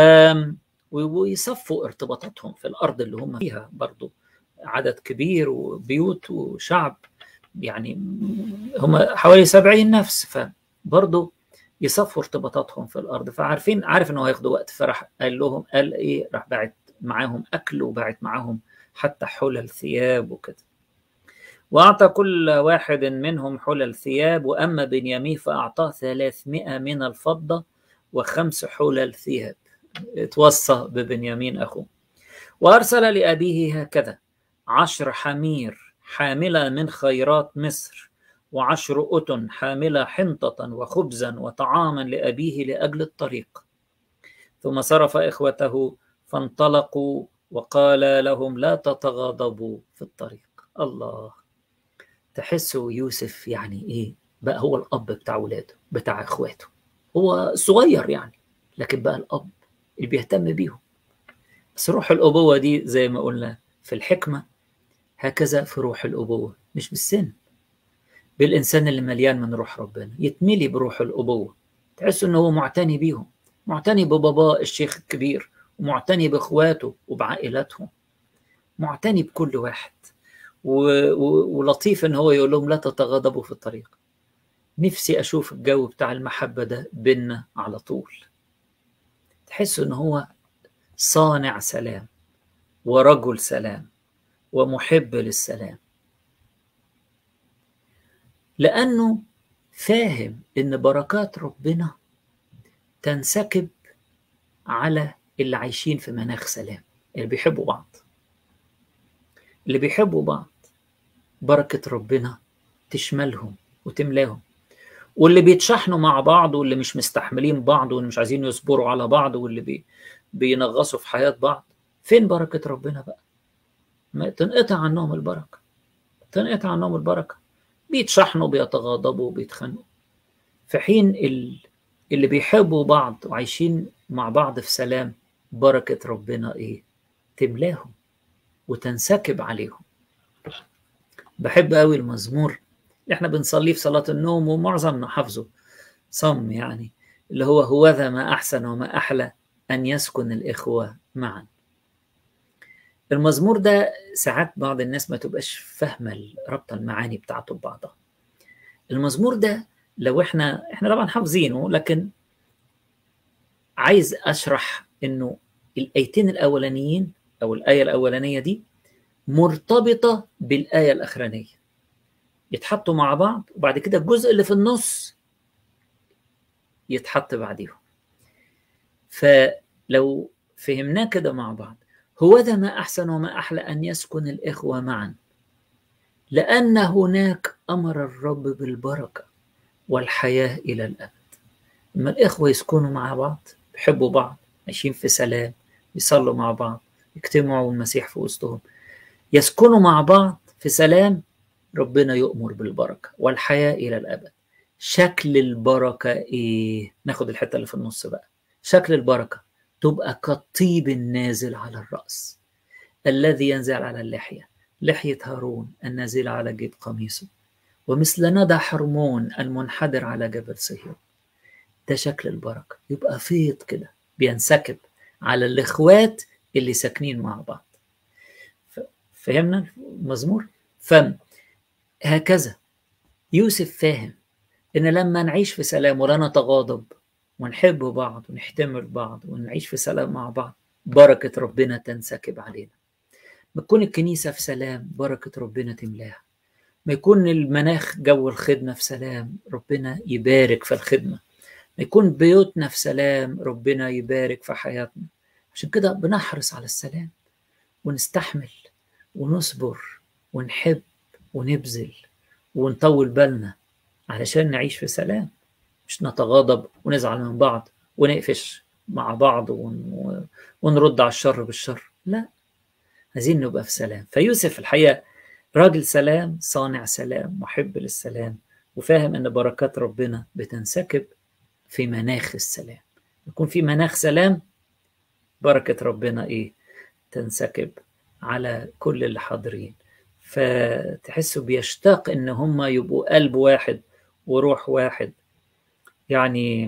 ويصفوا ارتباطاتهم في الأرض اللي هم فيها برضو عدد كبير وبيوت وشعب يعني هم حوالي سبعين نفس فبرضو يصفوا ارتباطاتهم في الارض فعارفين عارف انه هياخدوا وقت فراح قال لهم قال ايه راح باعت معاهم اكل وباعت معاهم حتى حلل ثياب وكده واعطى كل واحد منهم حلل ثياب واما بنيامين فاعطاه 300 من الفضه وخمس حلل ثياب اتوصى ببنيامين اخوه وارسل لابيه هكذا عشر حمير حامله من خيرات مصر وعشر أتن حاملة حنطة وخبزا وطعاما لأبيه لأجل الطريق ثم صرف إخوته فانطلقوا وقال لهم لا تتغاضبوا في الطريق الله تحسوا يوسف يعني إيه بقى هو الأب بتاع ولاده بتاع إخواته هو صغير يعني لكن بقى الأب اللي بيهتم بيهم بس روح الأبوة دي زي ما قلنا في الحكمة هكذا في روح الأبوة مش بالسن بالإنسان اللي مليان من روح ربنا يتملي بروح الأبوة تحس إنه هو معتني بيهم معتني بباباه الشيخ الكبير ومعتني بإخواته وبعائلاتهم معتني بكل واحد و... و... ولطيف إن هو يقول لهم لا تتغاضبوا في الطريق نفسي أشوف الجو بتاع المحبة ده بينا على طول تحس إن هو صانع سلام ورجل سلام ومحب للسلام لأنه فاهم إن بركات ربنا تنسكب على اللي عايشين في مناخ سلام اللي بيحبوا بعض اللي بيحبوا بعض بركة ربنا تشملهم وتملاهم واللي بيتشحنوا مع بعض واللي مش مستحملين بعض واللي مش عايزين يصبروا على بعض واللي بي بينغصوا في حياة بعض فين بركة ربنا بقى ما تنقطع عنهم البركة تنقطع عنهم البركة بيتشحنوا بيتغاضبوا بيتخانقوا في حين اللي بيحبوا بعض وعايشين مع بعض في سلام بركة ربنا ايه تملاهم وتنسكب عليهم بحب قوي المزمور اللي احنا بنصليه في صلاة النوم ومعظمنا حافظه صم يعني اللي هو هوذا ما أحسن وما أحلى أن يسكن الإخوة معا المزمور ده ساعات بعض الناس ما تبقاش فاهمة ربط المعاني بتاعته ببعضها المزمور ده لو احنا احنا طبعا حافظينه لكن عايز اشرح انه الايتين الاولانيين او الايه الاولانيه دي مرتبطه بالايه الاخرانيه يتحطوا مع بعض وبعد كده الجزء اللي في النص يتحط بعديهم فلو فهمناه كده مع بعض هو ذا ما أحسن وما أحلى أن يسكن الإخوة معا لأن هناك أمر الرب بالبركة والحياة إلى الأبد لما الإخوة يسكنوا مع بعض بيحبوا بعض ماشيين في سلام يصلوا مع بعض يجتمعوا المسيح في وسطهم يسكنوا مع بعض في سلام ربنا يؤمر بالبركة والحياة إلى الأبد شكل البركة إيه؟ ناخد الحتة اللي في النص بقى شكل البركة تبقى كالطيب النازل على الرأس الذي ينزل على اللحية لحية هارون النازلة على جيب قميصه ومثل ندى حرمون المنحدر على جبل صهيون ده شكل البركة يبقى فيض كده بينسكب على الإخوات اللي ساكنين مع بعض فهمنا المزمور فهكذا يوسف فاهم إن لما نعيش في سلام ولا نتغاضب ونحب بعض ونحتمل بعض ونعيش في سلام مع بعض بركة ربنا تنسكب علينا ما تكون الكنيسة في سلام بركة ربنا تملاها ما يكون المناخ جو الخدمة في سلام ربنا يبارك في الخدمة ما يكون بيوتنا في سلام ربنا يبارك في حياتنا عشان كده بنحرص على السلام ونستحمل ونصبر ونحب ونبذل ونطول بالنا علشان نعيش في سلام مش نتغاضب ونزعل من بعض ونقفش مع بعض ون... ونرد على الشر بالشر لا عايزين نبقى في سلام فيوسف الحقيقة راجل سلام صانع سلام محب للسلام وفاهم ان بركات ربنا بتنسكب في مناخ السلام يكون في مناخ سلام بركة ربنا ايه تنسكب على كل اللي حاضرين فتحسوا بيشتاق ان هم يبقوا قلب واحد وروح واحد يعني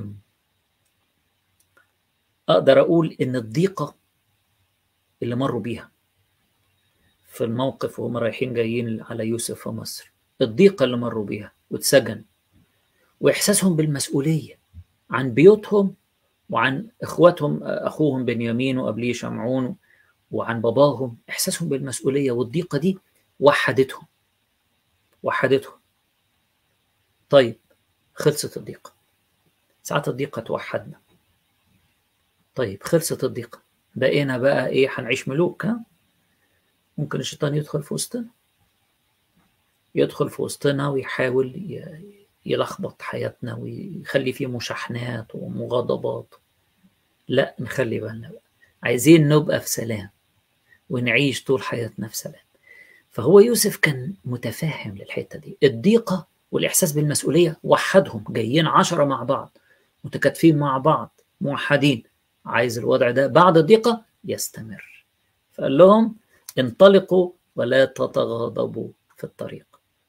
اقدر اقول ان الضيقه اللي مروا بيها في الموقف وهم رايحين جايين على يوسف في مصر الضيقه اللي مروا بيها واتسجن واحساسهم بالمسؤوليه عن بيوتهم وعن اخواتهم اخوهم بنيامين وقبليه شمعون وعن باباهم احساسهم بالمسؤوليه والضيقه دي وحدتهم وحدتهم طيب خلصت الضيقه ساعات الضيقه توحدنا طيب خلصت الضيقه بقينا بقى ايه هنعيش ملوك ها ممكن الشيطان يدخل في وسطنا يدخل في وسطنا ويحاول يلخبط حياتنا ويخلي فيه مشاحنات ومغاضبات لا نخلي بالنا بقى عايزين نبقى في سلام ونعيش طول حياتنا في سلام فهو يوسف كان متفاهم للحتة دي الضيقة والإحساس بالمسؤولية وحدهم جايين عشرة مع بعض متكاتفين مع بعض موحدين عايز الوضع ده بعد الضيقة يستمر فقال لهم انطلقوا ولا تتغاضبوا في الطريق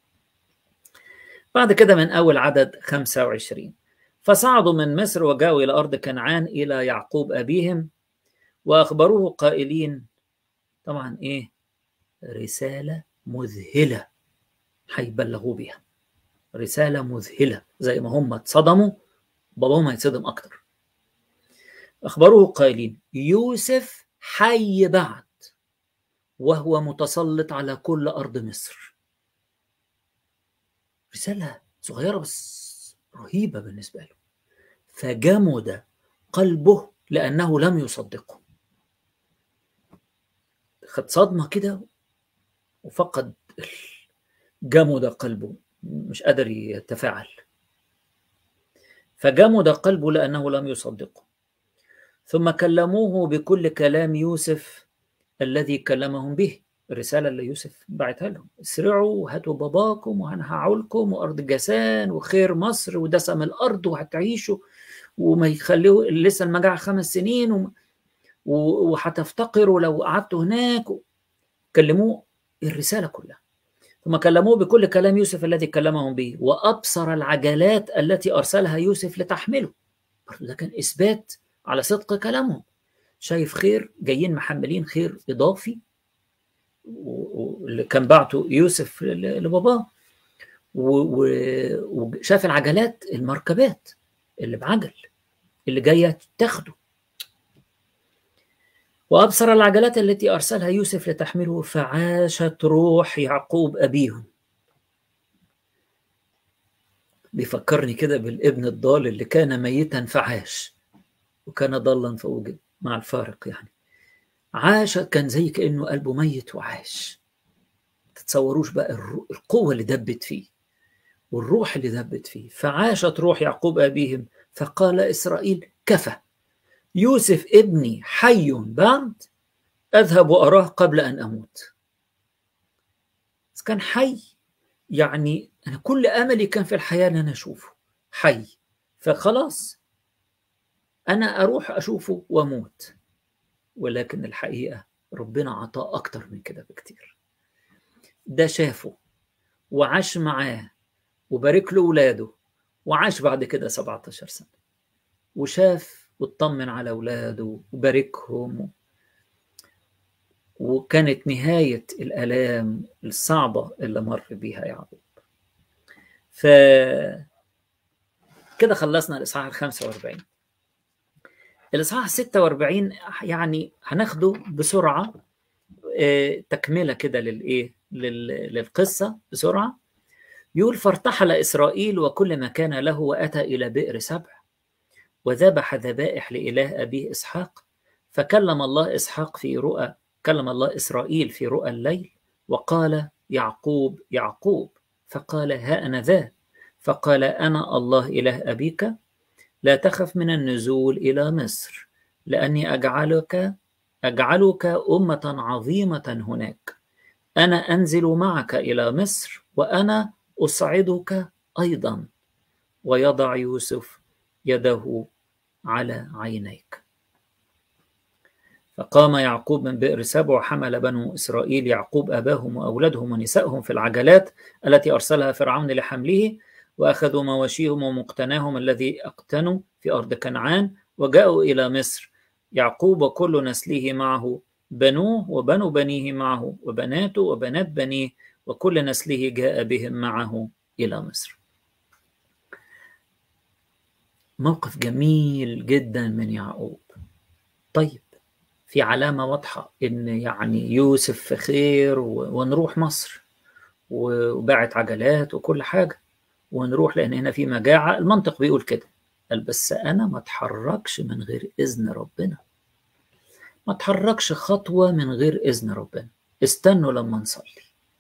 بعد كده من أول عدد 25 فصعدوا من مصر وجاءوا إلى أرض كنعان إلى يعقوب أبيهم وأخبروه قائلين طبعا إيه رسالة مذهلة هيبلغوا بيها رسالة مذهلة زي ما هم اتصدموا باباهم هيتصدم أكتر أخبروه قائلين يوسف حي بعد وهو متسلط على كل أرض مصر رسالة صغيرة بس رهيبة بالنسبة له فجمد قلبه لأنه لم يصدقه خد صدمة كده وفقد جمد قلبه مش قادر يتفاعل فجمد قلبه لأنه لم يصدقه ثم كلموه بكل كلام يوسف الذي كلمهم به الرسالة اللي يوسف بعتها لهم اسرعوا هاتوا باباكم وهنهعوا لكم وأرض جسان وخير مصر ودسم الأرض وهتعيشوا وما يخليه لسه المجاعة خمس سنين و... وهتفتقروا لو قعدتوا هناك كلموه الرسالة كلها ثم كلموه بكل كلام يوسف الذي كلمهم به وأبصر العجلات التي أرسلها يوسف لتحمله ده كان إثبات على صدق كلامهم شايف خير جايين محملين خير إضافي واللي كان بعته يوسف لباباه وشاف العجلات المركبات اللي بعجل اللي جايه تاخده وأبصر العجلات التي أرسلها يوسف لتحمله فعاشت روح يعقوب أبيهم بيفكرني كده بالابن الضال اللي كان ميتا فعاش وكان ضالا فوجد مع الفارق يعني عاش كان زي كأنه قلبه ميت وعاش تتصوروش بقى القوة اللي دبت فيه والروح اللي دبت فيه فعاشت روح يعقوب أبيهم فقال إسرائيل كفى يوسف ابني حي بعد أذهب وأراه قبل أن أموت بس كان حي يعني أنا كل أملي كان في الحياة أن أنا أشوفه حي فخلاص أنا أروح أشوفه وأموت ولكن الحقيقة ربنا عطاه أكتر من كده بكتير ده شافه وعاش معاه وبارك له ولاده وعاش بعد كده 17 سنة وشاف واطمن على ولاده وباركهم وكانت نهاية الآلام الصعبة اللي مر بيها يعقوب ف كده خلصنا الإصحاح ال 45 الإصحاح 46 يعني هناخده بسرعة تكملة كده للإيه للقصة بسرعة يقول فارتحل إسرائيل وكل ما كان له وأتى إلى بئر سبع وذبح ذبائح لإله أبيه إسحاق فكلم الله إسحاق في رؤى كلم الله إسرائيل في رؤى الليل وقال يعقوب يعقوب فقال ها أنا ذا فقال أنا الله إله أبيك لا تخف من النزول إلى مصر لأني أجعلك أجعلك أمة عظيمة هناك أنا أنزل معك إلى مصر وأنا أصعدك أيضا ويضع يوسف يده على عينيك فقام يعقوب من بئر سبع وحمل بنو إسرائيل يعقوب أباهم وأولادهم ونسائهم في العجلات التي أرسلها فرعون لحمله وأخذوا مواشيهم ومقتناهم الذي اقتنوا في أرض كنعان وجاءوا إلى مصر يعقوب وكل نسله معه بنوه وبنو بنيه معه وبناته وبنات بنيه وكل نسله جاء بهم معه إلى مصر موقف جميل جدا من يعقوب طيب في علامة واضحة إن يعني يوسف في خير ونروح مصر وباعت عجلات وكل حاجة ونروح لأن هنا في مجاعة المنطق بيقول كده قال بس أنا ما اتحركش من غير إذن ربنا ما اتحركش خطوة من غير إذن ربنا استنوا لما نصلي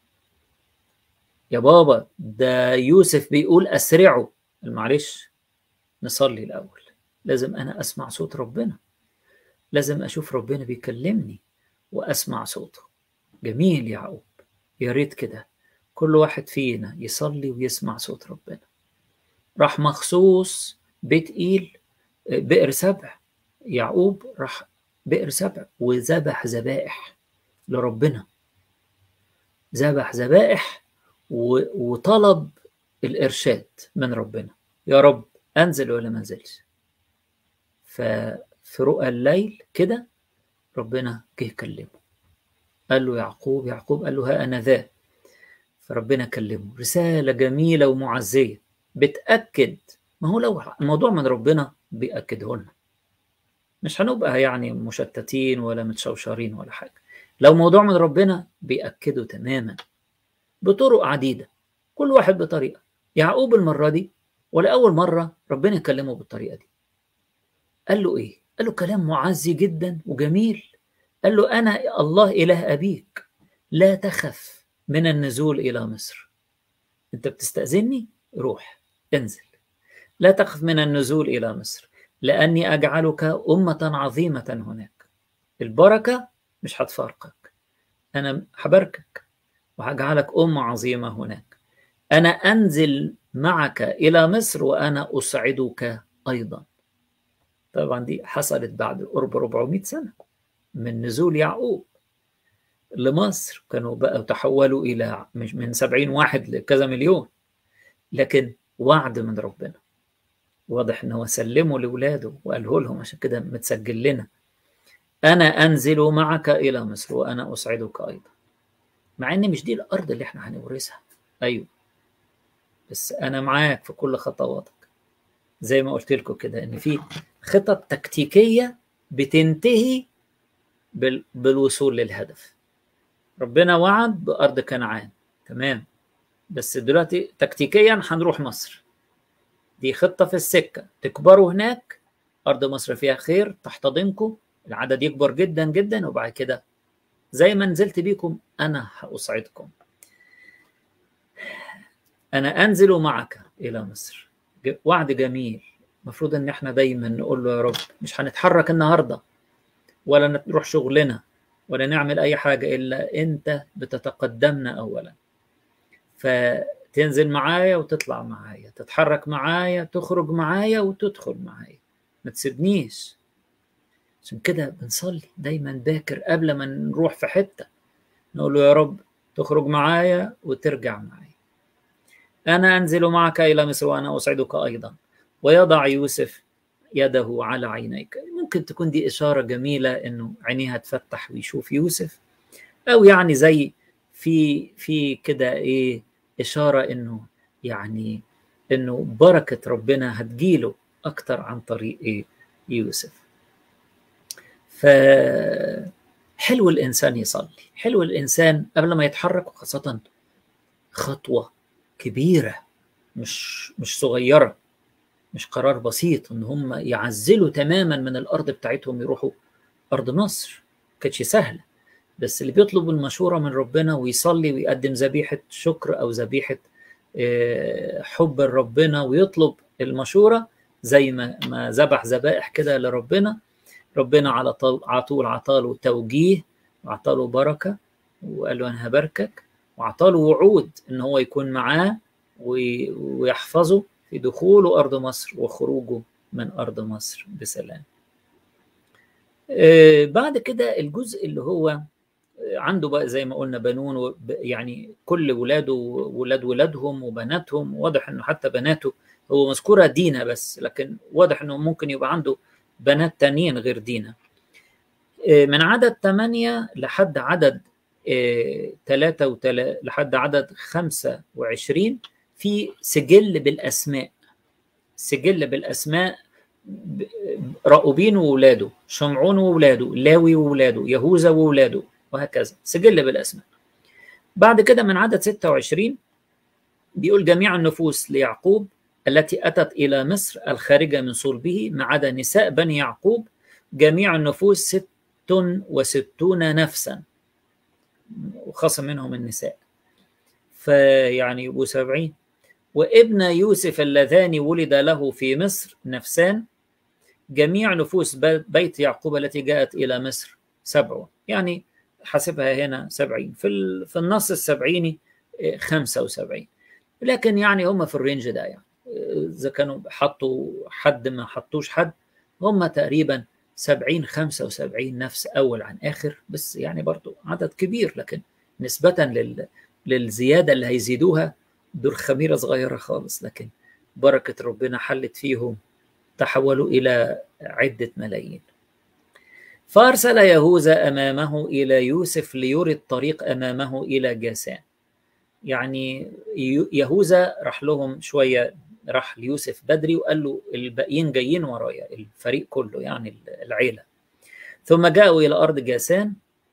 يا بابا ده يوسف بيقول أسرعوا معلش نصلي الأول لازم أنا أسمع صوت ربنا لازم أشوف ربنا بيكلمني وأسمع صوته جميل يعقوب يا ريت كده كل واحد فينا يصلي ويسمع صوت ربنا راح مخصوص بيت إيل بئر سبع يعقوب راح بئر سبع وذبح ذبائح لربنا ذبح ذبائح وطلب الإرشاد من ربنا يا رب أنزل ولا ما أنزلش ففي رؤى الليل كده ربنا جه كلمه قال له يعقوب يعقوب قال له ها أنا ذا فربنا كلمه رسالة جميلة ومعزية بتأكد ما هو لو الموضوع من ربنا بيأكده لنا مش هنبقى يعني مشتتين ولا متشوشرين ولا حاجة لو موضوع من ربنا بيأكده تماما بطرق عديدة كل واحد بطريقة يعقوب المرة دي ولأول مرة ربنا كلمه بالطريقة دي قال له إيه؟ قال له كلام معزي جدا وجميل قال له أنا الله إله أبيك لا تخف من النزول إلى مصر أنت بتستأذني؟ روح انزل لا تخف من النزول إلى مصر لأني أجعلك أمة عظيمة هناك البركة مش هتفارقك أنا هباركك وهجعلك أمة عظيمة هناك أنا أنزل معك إلى مصر وأنا أسعدك أيضا طبعا دي حصلت بعد قرب 400 سنة من نزول يعقوب لمصر كانوا بقى تحولوا إلى مش من 70 واحد لكذا مليون لكن وعد من ربنا واضح ان هو سلمه لاولاده وقاله لهم عشان كده متسجل لنا انا انزل معك الى مصر وانا اسعدك ايضا مع ان مش دي الارض اللي احنا هنورثها ايوه بس انا معاك في كل خطواتك زي ما قلت لكم كده ان في خطط تكتيكيه بتنتهي بالوصول للهدف ربنا وعد بأرض كنعان تمام بس دلوقتي تكتيكيا هنروح مصر دي خطة في السكة تكبروا هناك أرض مصر فيها خير تحتضنكم العدد يكبر جدا جدا وبعد كده زي ما نزلت بيكم أنا هأصعدكم أنا أنزل معك إلى مصر وعد جميل المفروض إن إحنا دايما نقول له يا رب مش هنتحرك النهاردة ولا نروح شغلنا ولا نعمل أي حاجة إلا أنت بتتقدمنا أولا فتنزل معايا وتطلع معايا تتحرك معايا تخرج معايا وتدخل معايا ما تسيبنيش عشان كده بنصلي دايما باكر قبل ما نروح في حتة نقول له يا رب تخرج معايا وترجع معايا أنا أنزل معك إلى مصر وأنا أسعدك أيضا ويضع يوسف يده على عينيك ممكن تكون دي إشارة جميلة إنه عينيها تفتح ويشوف يوسف أو يعني زي في في كده إيه إشارة إنه يعني إنه بركة ربنا هتجيله أكتر عن طريق إيه يوسف فحلو الإنسان يصلي حلو الإنسان قبل ما يتحرك وخاصة خطوة كبيرة مش مش صغيرة مش قرار بسيط ان هم يعزلوا تماما من الارض بتاعتهم يروحوا ارض مصر كانتش سهله بس اللي بيطلب المشوره من ربنا ويصلي ويقدم ذبيحه شكر او ذبيحه حب لربنا ويطلب المشوره زي ما ما ذبح ذبائح كده لربنا ربنا على طول على طول عطاله توجيه وعطاله بركه وقال له انا هباركك وعطاله وعود ان هو يكون معاه ويحفظه في دخوله أرض مصر وخروجه من أرض مصر بسلام بعد كده الجزء اللي هو عنده بقى زي ما قلنا بنون يعني كل ولاده ولاد ولادهم وبناتهم واضح انه حتى بناته هو مذكورة دينا بس لكن واضح انه ممكن يبقى عنده بنات تانيين غير دينا من عدد ثمانية لحد عدد ثلاثة وتلا لحد عدد خمسة وعشرين في سجل بالاسماء سجل بالاسماء راؤوبين وولاده شمعون وولاده لاوي وولاده يهوذا وولاده وهكذا سجل بالاسماء بعد كده من عدد 26 بيقول جميع النفوس ليعقوب التي اتت الى مصر الخارجه من صلبه ما عدا نساء بني يعقوب جميع النفوس ست وستون نفسا وخصم منهم النساء فيعني يبقوا سبعين وابن يوسف اللذان ولد له في مصر نفسان جميع نفوس بيت يعقوب التي جاءت إلى مصر سبعة يعني حسبها هنا سبعين في, في النص السبعيني خمسة وسبعين لكن يعني هم في الرينج ده يعني إذا كانوا حطوا حد ما حطوش حد هم تقريبا سبعين خمسة وسبعين نفس أول عن آخر بس يعني برضو عدد كبير لكن نسبة لل للزيادة اللي هيزيدوها دول خميرة صغيرة خالص لكن بركة ربنا حلت فيهم تحولوا إلى عدة ملايين فأرسل يهوذا أمامه إلى يوسف ليري الطريق أمامه إلى جاسان يعني يهوذا راح لهم شوية راح ليوسف بدري وقال له الباقيين جايين ورايا الفريق كله يعني العيلة ثم جاءوا إلى أرض جاسان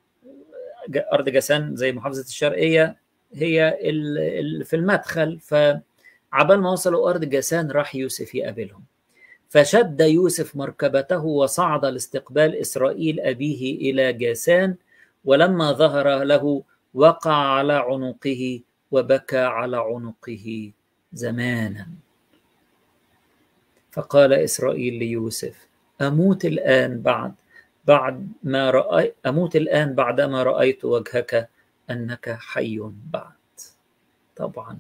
أرض جاسان زي محافظة الشرقية هي في المدخل فعبال ما وصلوا أرض جاسان راح يوسف يقابلهم فشد يوسف مركبته وصعد لاستقبال إسرائيل أبيه إلى جاسان ولما ظهر له وقع على عنقه وبكى على عنقه زمانا فقال إسرائيل ليوسف أموت الآن بعد بعد ما رأي أموت الآن بعدما رأيت وجهك أنك حي بعد طبعا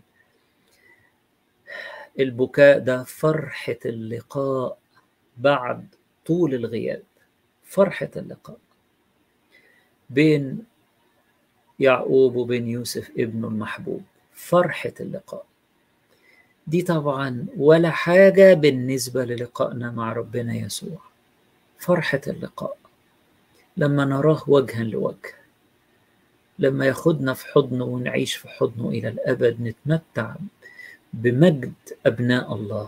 البكاء ده فرحة اللقاء بعد طول الغياب فرحة اللقاء بين يعقوب وبين يوسف ابنه المحبوب فرحة اللقاء دي طبعا ولا حاجة بالنسبة للقائنا مع ربنا يسوع فرحة اللقاء لما نراه وجها لوجه لما ياخدنا في حضنه ونعيش في حضنه إلى الأبد نتمتع بمجد أبناء الله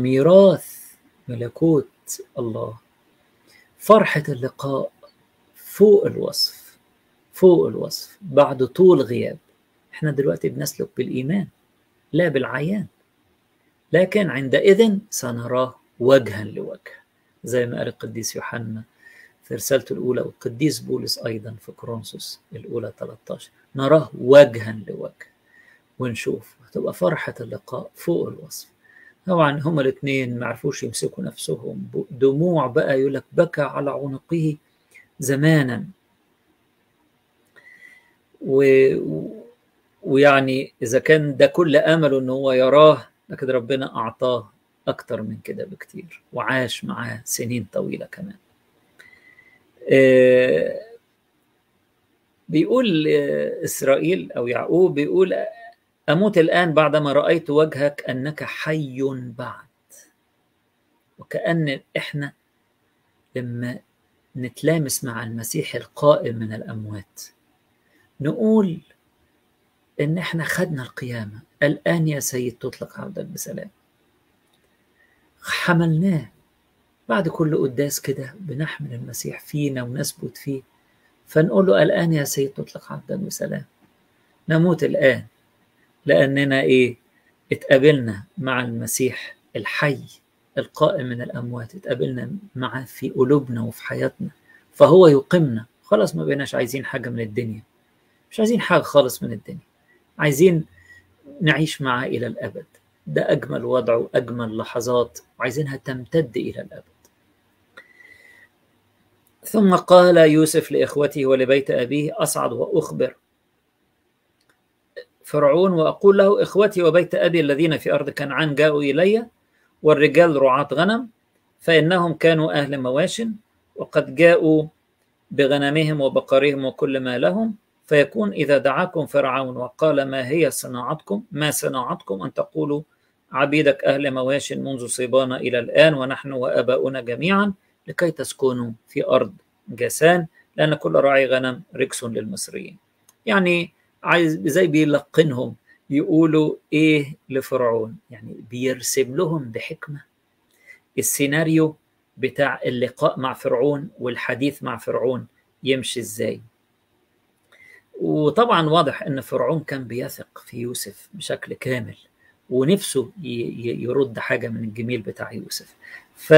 وميراث ملكوت الله فرحة اللقاء فوق الوصف فوق الوصف بعد طول غياب احنا دلوقتي بنسلك بالإيمان لا بالعيان لكن عندئذ سنراه وجها لوجه زي ما قال القديس يوحنا في رسالته الأولى والقديس بولس أيضا في كورنثوس الأولى 13 نراه وجها لوجه ونشوف هتبقى فرحة اللقاء فوق الوصف طبعا هما الاثنين ما عرفوش يمسكوا نفسهم دموع بقى يقول لك بكى على عنقه زمانا و... ويعني اذا كان ده كل امله ان هو يراه لكن ربنا اعطاه اكتر من كده بكتير وعاش معاه سنين طويله كمان آه بيقول اسرائيل او يعقوب بيقول اموت الان بعدما رايت وجهك انك حي بعد وكان احنا لما نتلامس مع المسيح القائم من الاموات نقول ان احنا خدنا القيامه الان يا سيد تطلق عبدا بسلام حملناه بعد كل قداس كده بنحمل المسيح فينا ونثبت فيه فنقول له الان يا سيد تطلق عبدا بسلام نموت الان لاننا ايه اتقابلنا مع المسيح الحي القائم من الاموات اتقابلنا معاه في قلوبنا وفي حياتنا فهو يقيمنا خلاص ما بقيناش عايزين حاجه من الدنيا مش عايزين حاجه خالص من الدنيا عايزين نعيش معاه الى الابد ده اجمل وضع واجمل لحظات وعايزينها تمتد الى الابد ثم قال يوسف لاخوته ولبيت ابيه اصعد واخبر فرعون واقول له اخوتي وبيت ابي الذين في ارض كنعان جاءوا الي والرجال رعاة غنم فانهم كانوا اهل مواش وقد جاءوا بغنمهم وبقرهم وكل ما لهم فيكون إذا دعاكم فرعون وقال ما هي صناعتكم ما صناعتكم أن تقولوا عبيدك أهل مواش منذ صيبانا إلى الآن ونحن وآباؤنا جميعا لكي تسكنوا في أرض جاسان لأن كل راعي غنم ركس للمصريين يعني عايز زي بيلقنهم يقولوا إيه لفرعون يعني بيرسم لهم بحكمة السيناريو بتاع اللقاء مع فرعون والحديث مع فرعون يمشي ازاي وطبعا واضح ان فرعون كان بيثق في يوسف بشكل كامل ونفسه يرد حاجه من الجميل بتاع يوسف ف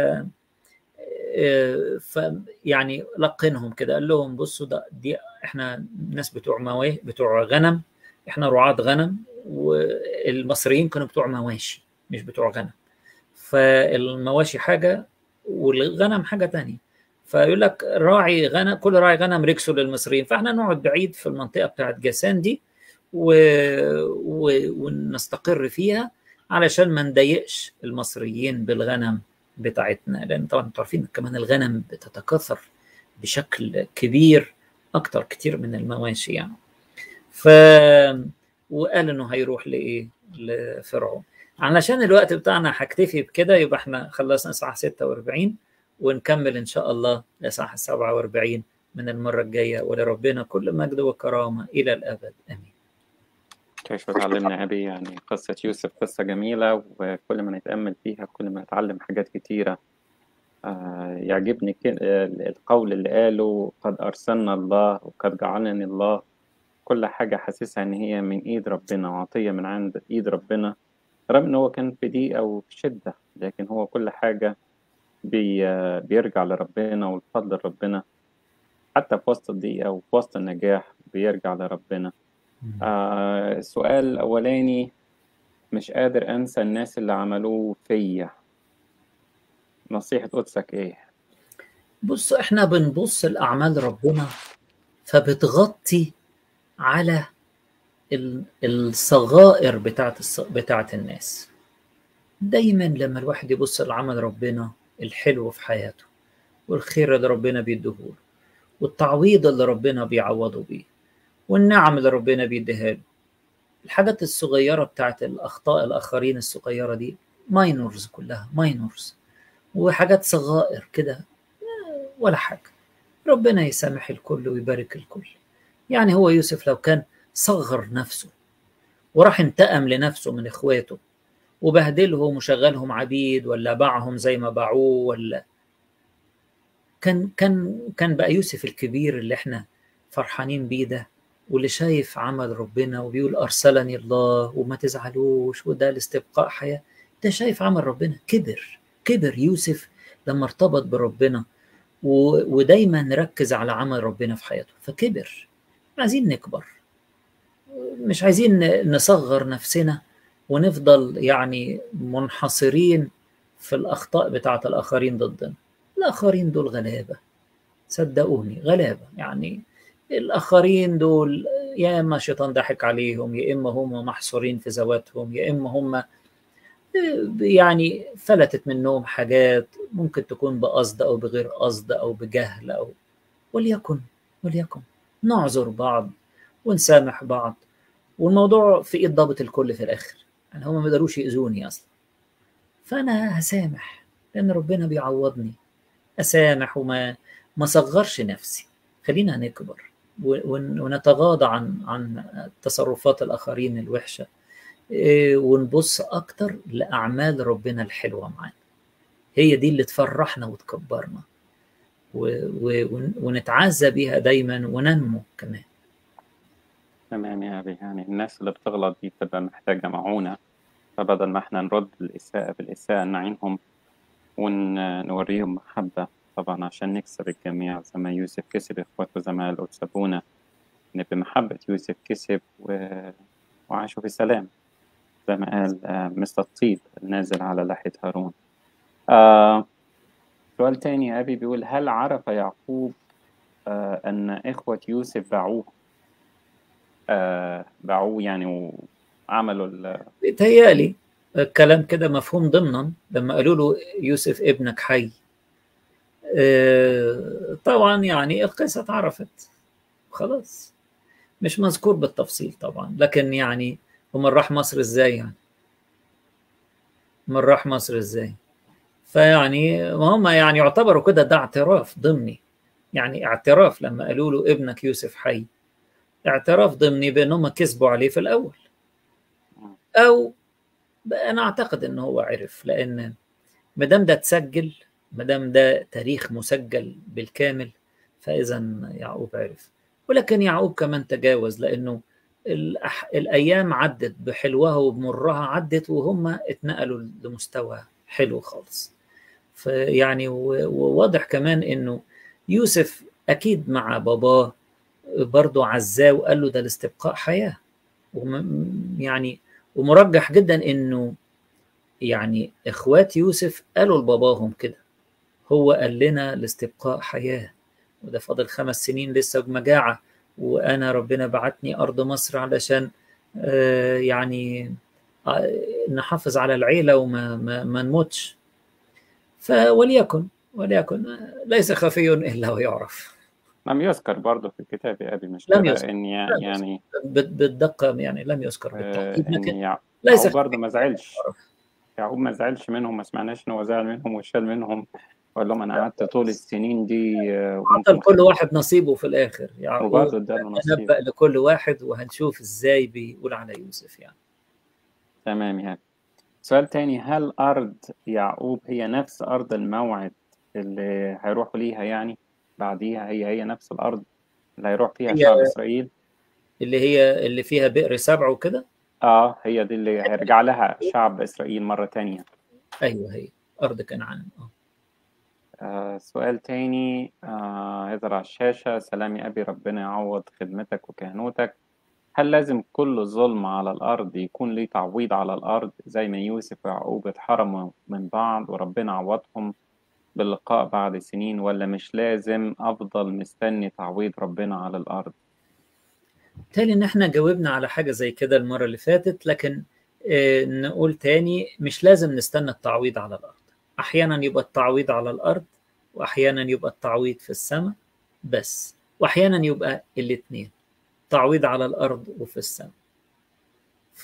ف يعني لقنهم كده قال لهم بصوا ده دي احنا ناس بتوع مواه بتوع غنم احنا رعاة غنم والمصريين كانوا بتوع مواشي مش بتوع غنم فالمواشي حاجه والغنم حاجه تانية فيقول لك راعي غنم كل راعي غنم ركسه للمصريين فاحنا نقعد بعيد في المنطقه بتاعت جاسان دي و... و... ونستقر فيها علشان ما نضايقش المصريين بالغنم بتاعتنا لان طبعا انتوا عارفين كمان الغنم بتتكاثر بشكل كبير اكتر كتير من المواشي يعني ف وقال انه هيروح لايه لفرعون علشان الوقت بتاعنا هكتفي بكده يبقى احنا خلصنا اصحاح 46 ونكمل ان شاء الله الاصحاح 47 من المره الجايه ولربنا كل مجد وكرامه الى الابد امين. كيف تعلمنا أبي يعني قصة يوسف قصة جميلة وكل ما نتأمل فيها كل ما نتعلم حاجات كتيرة آه يعجبني القول اللي قاله قد أرسلنا الله وقد جعلني الله كل حاجة حاسسها إن هي من إيد ربنا وعطية من عند إيد ربنا رغم إن هو كان في ضيقة وفي شدة لكن هو كل حاجة بي بيرجع لربنا والفضل ربنا حتى في وسط الضيقة وفي وسط النجاح بيرجع لربنا آه السؤال الأولاني مش قادر أنسى الناس اللي عملوه فيا نصيحة قدسك إيه؟ بص إحنا بنبص لأعمال ربنا فبتغطي على الصغائر بتاعت الص... بتاعت الناس دايما لما الواحد يبص لعمل ربنا الحلو في حياته والخير اللي ربنا بيديهوله والتعويض اللي ربنا بيعوضه بيه والنعم اللي ربنا بيديها له الحاجات الصغيرة بتاعت الأخطاء الآخرين الصغيرة دي ماينورز كلها ماينورز وحاجات صغائر كده ولا حاجة ربنا يسامح الكل ويبارك الكل يعني هو يوسف لو كان صغر نفسه وراح انتقم لنفسه من اخواته وبهدلهم وشغلهم عبيد ولا باعهم زي ما باعوه ولا كان كان كان بقى يوسف الكبير اللي احنا فرحانين بيه ده واللي شايف عمل ربنا وبيقول ارسلني الله وما تزعلوش وده لاستبقاء حياه ده شايف عمل ربنا كبر كبر يوسف لما ارتبط بربنا ودايما ركز على عمل ربنا في حياته فكبر عايزين نكبر مش عايزين نصغر نفسنا ونفضل يعني منحصرين في الأخطاء بتاعة الآخرين ضدنا الآخرين دول غلابة صدقوني غلابة يعني الآخرين دول يا إما الشيطان ضحك عليهم يا إما هم محصورين في ذواتهم يا إما هم يعني فلتت منهم حاجات ممكن تكون بقصد أو بغير قصد أو بجهل أو وليكن وليكن نعذر بعض ونسامح بعض والموضوع في ايد ضابط الكل في الاخر يعني هم ما يقدروش يأذوني اصلا فانا هسامح لان ربنا بيعوضني اسامح وما ما صغرش نفسي خلينا نكبر ونتغاضى عن عن تصرفات الاخرين الوحشه ونبص اكتر لاعمال ربنا الحلوه معانا هي دي اللي تفرحنا وتكبرنا ونتعزى بيها دايما وننمو كمان تمام يا أبي يعني الناس اللي بتغلط دي بتبقى محتاجة معونة فبدل ما احنا نرد الإساءة بالإساءة نعينهم ونوريهم محبة طبعا عشان نكسب الجميع زي ما يوسف كسب إخواته زي ما قالوا سابونا إن بمحبة يوسف كسب و... وعاشوا في سلام زي ما قال مثل الطيب النازل على لحية هارون آه سؤال تاني يا أبي بيقول هل عرف يعقوب آه أن إخوة يوسف باعوه آه باعوه يعني وعملوا ال بيتهيألي الكلام كده مفهوم ضمنا لما قالوا له يوسف ابنك حي آه طبعا يعني القصة اتعرفت خلاص مش مذكور بالتفصيل طبعا لكن يعني ومن راح مصر ازاي يعني من راح مصر ازاي فيعني هم يعني يعتبروا كده ده اعتراف ضمني يعني اعتراف لما قالوا له ابنك يوسف حي اعتراف ضمني بانهم كذبوا عليه في الاول او انا اعتقد ان هو عرف لان ما دام ده اتسجل ما دام ده تاريخ مسجل بالكامل فاذا يعقوب عرف ولكن يعقوب كمان تجاوز لانه الأح... الايام عدت بحلوها وبمرها عدت وهم اتنقلوا لمستوى حلو خالص فيعني وواضح كمان انه يوسف اكيد مع باباه برضه عزاه وقال له ده لاستبقاء حياه وم... يعني ومرجح جدا انه يعني اخوات يوسف قالوا لباباهم كده هو قال لنا لاستبقاء حياه وده فاضل خمس سنين لسه بمجاعه وانا ربنا بعتني ارض مصر علشان آه يعني آه نحافظ على العيله وما ما, ما نموتش فوليكن وليكن ليس خفي الا ويعرف لم يذكر برضه في الكتاب يا ابي مش لم يذكر ان يعني بالدقه يعني لم يذكر بالتحديد لكن لكن ليس برضه ما زعلش يعقوب ما زعلش منهم ما سمعناش ان هو زعل منهم وشال منهم وقال لهم انا قعدت طول السنين دي عطى لكل واحد نصيبه في الاخر يعني وبرضه اداله نصيب نبأ لكل واحد وهنشوف ازاي بيقول على يوسف يعني تمام يعني سؤال تاني هل ارض يعقوب هي نفس ارض الموعد اللي هيروحوا ليها يعني بعديها هي هي نفس الارض اللي هيروح فيها شعب اسرائيل اللي هي اللي فيها بئر سبع وكده اه هي دي اللي هيرجع لها شعب اسرائيل مره تانية ايوه هي ارض كنعان اه آه سؤال تاني آه يظهر على الشاشة سلام يا أبي ربنا يعوض خدمتك وكهنوتك هل لازم كل ظلم على الأرض يكون ليه تعويض على الأرض زي ما يوسف ويعقوب اتحرموا من بعض وربنا عوضهم باللقاء بعد سنين ولا مش لازم أفضل مستني تعويض ربنا على الأرض تالي إن إحنا جاوبنا على حاجة زي كده المرة اللي فاتت لكن آه نقول تاني مش لازم نستنى التعويض على الأرض احيانا يبقى التعويض على الارض واحيانا يبقى التعويض في السماء بس واحيانا يبقى الاثنين تعويض على الارض وفي السماء ف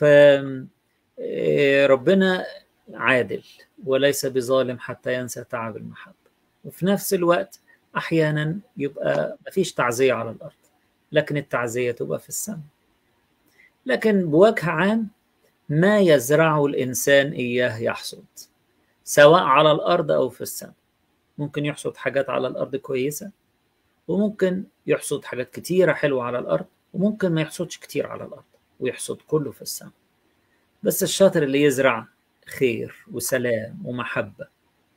ربنا عادل وليس بظالم حتى ينسى تعب المحبة وفي نفس الوقت أحيانا يبقى مفيش تعزية على الأرض لكن التعزية تبقى في السماء لكن بوجه عام ما يزرعه الإنسان إياه يحصد سواء على الأرض أو في السماء ممكن يحصد حاجات على الأرض كويسة وممكن يحصد حاجات كتيرة حلوة على الأرض وممكن ما يحصدش كتير على الأرض ويحصد كله في السماء بس الشاطر اللي يزرع خير وسلام ومحبة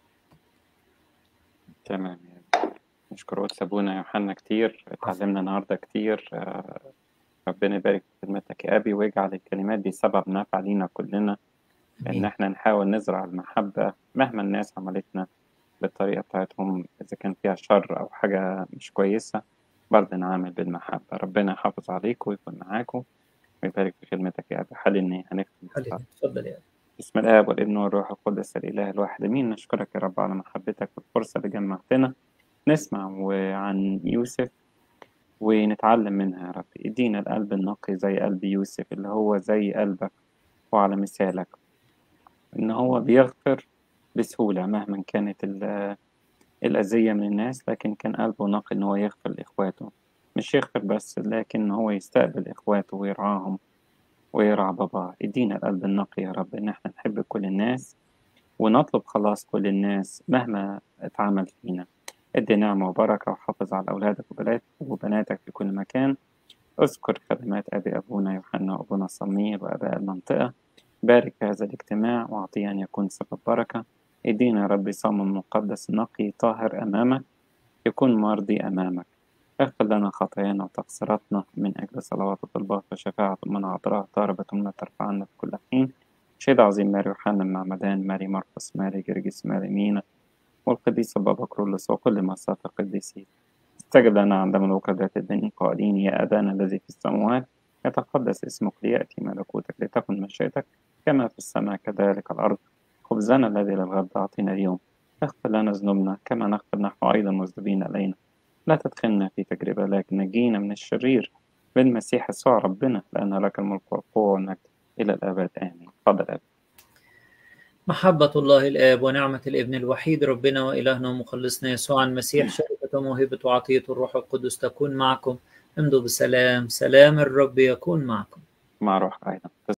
تمام نشكر قدس أبونا يوحنا كتير اتعلمنا النهاردة كتير آه، ربنا يبارك في خدمتك يا أبي ويجعل الكلمات دي سبب نفع لينا كلنا إن آمين. إحنا نحاول نزرع المحبة مهما الناس عملتنا بالطريقة بتاعتهم إذا كان فيها شر أو حاجة مش كويسة برضه نعامل بالمحبة ربنا يحافظ عليكم ويكون معاكم ويبارك في خدمتك يا أبي حل إن هنختم حلو اتفضل يا أبي. بسم الآب والابن والروح القدس الإله الواحد أمين نشكرك يا رب على محبتك والفرصة اللي جمعتنا نسمع عن يوسف ونتعلم منها يا رب ادينا القلب النقي زي قلب يوسف اللي هو زي قلبك وعلى مثالك إن هو بيغفر بسهولة مهما كانت ال- الأذية من الناس لكن كان قلبه نقي إن هو يغفر لإخواته مش يغفر بس لكن هو يستقبل إخواته ويرعاهم ويرعى باباه ادينا القلب النقي يا رب إن احنا نحب كل الناس ونطلب خلاص كل الناس مهما اتعمل فينا ادي نعمة وبركة وحافظ على أولادك وبنات وبناتك في كل مكان اذكر خدمات أبي أبونا يوحنا وأبونا صميل وأباء المنطقة بارك هذا الاجتماع وأعطيه أن يكون سبب بركة ادينا يا رب صوم مقدس نقي طاهر أمامك يكون مرضي أمامك اغفر لنا خطايانا وتقصيراتنا من أجل صلوات وطلبات وشفاعة من عذراء طاربة لا ترفع عنا في كل حين شهد عظيم ماري يوحنا المعمدان ماري مرقس ماري جرجس ماري مينا والقديس بابا كرولوس وكل مصاف القديسين استجب لنا عندما الوكالات الدين قائلين يا أبانا الذي في السماوات يتقدس اسمك ليأتي ملكوتك لتكن مشيئتك كما في السماء كذلك الأرض خبزنا الذي للغد أعطينا اليوم اغفر لنا ذنوبنا كما نغفر نحن أيضا مذنبين إلينا لا تدخلنا في تجربة لكن نجينا من الشرير بالمسيح يسوع ربنا لأن لك الملك والقوة والمجد إلى الأبد آمين تفضل أبي محبة الله الآب ونعمة الابن الوحيد ربنا وإلهنا ومخلصنا يسوع المسيح شركة وموهبة وعطية الروح القدس تكون معكم امضوا بسلام سلام الرب يكون معكم مع روح أيضا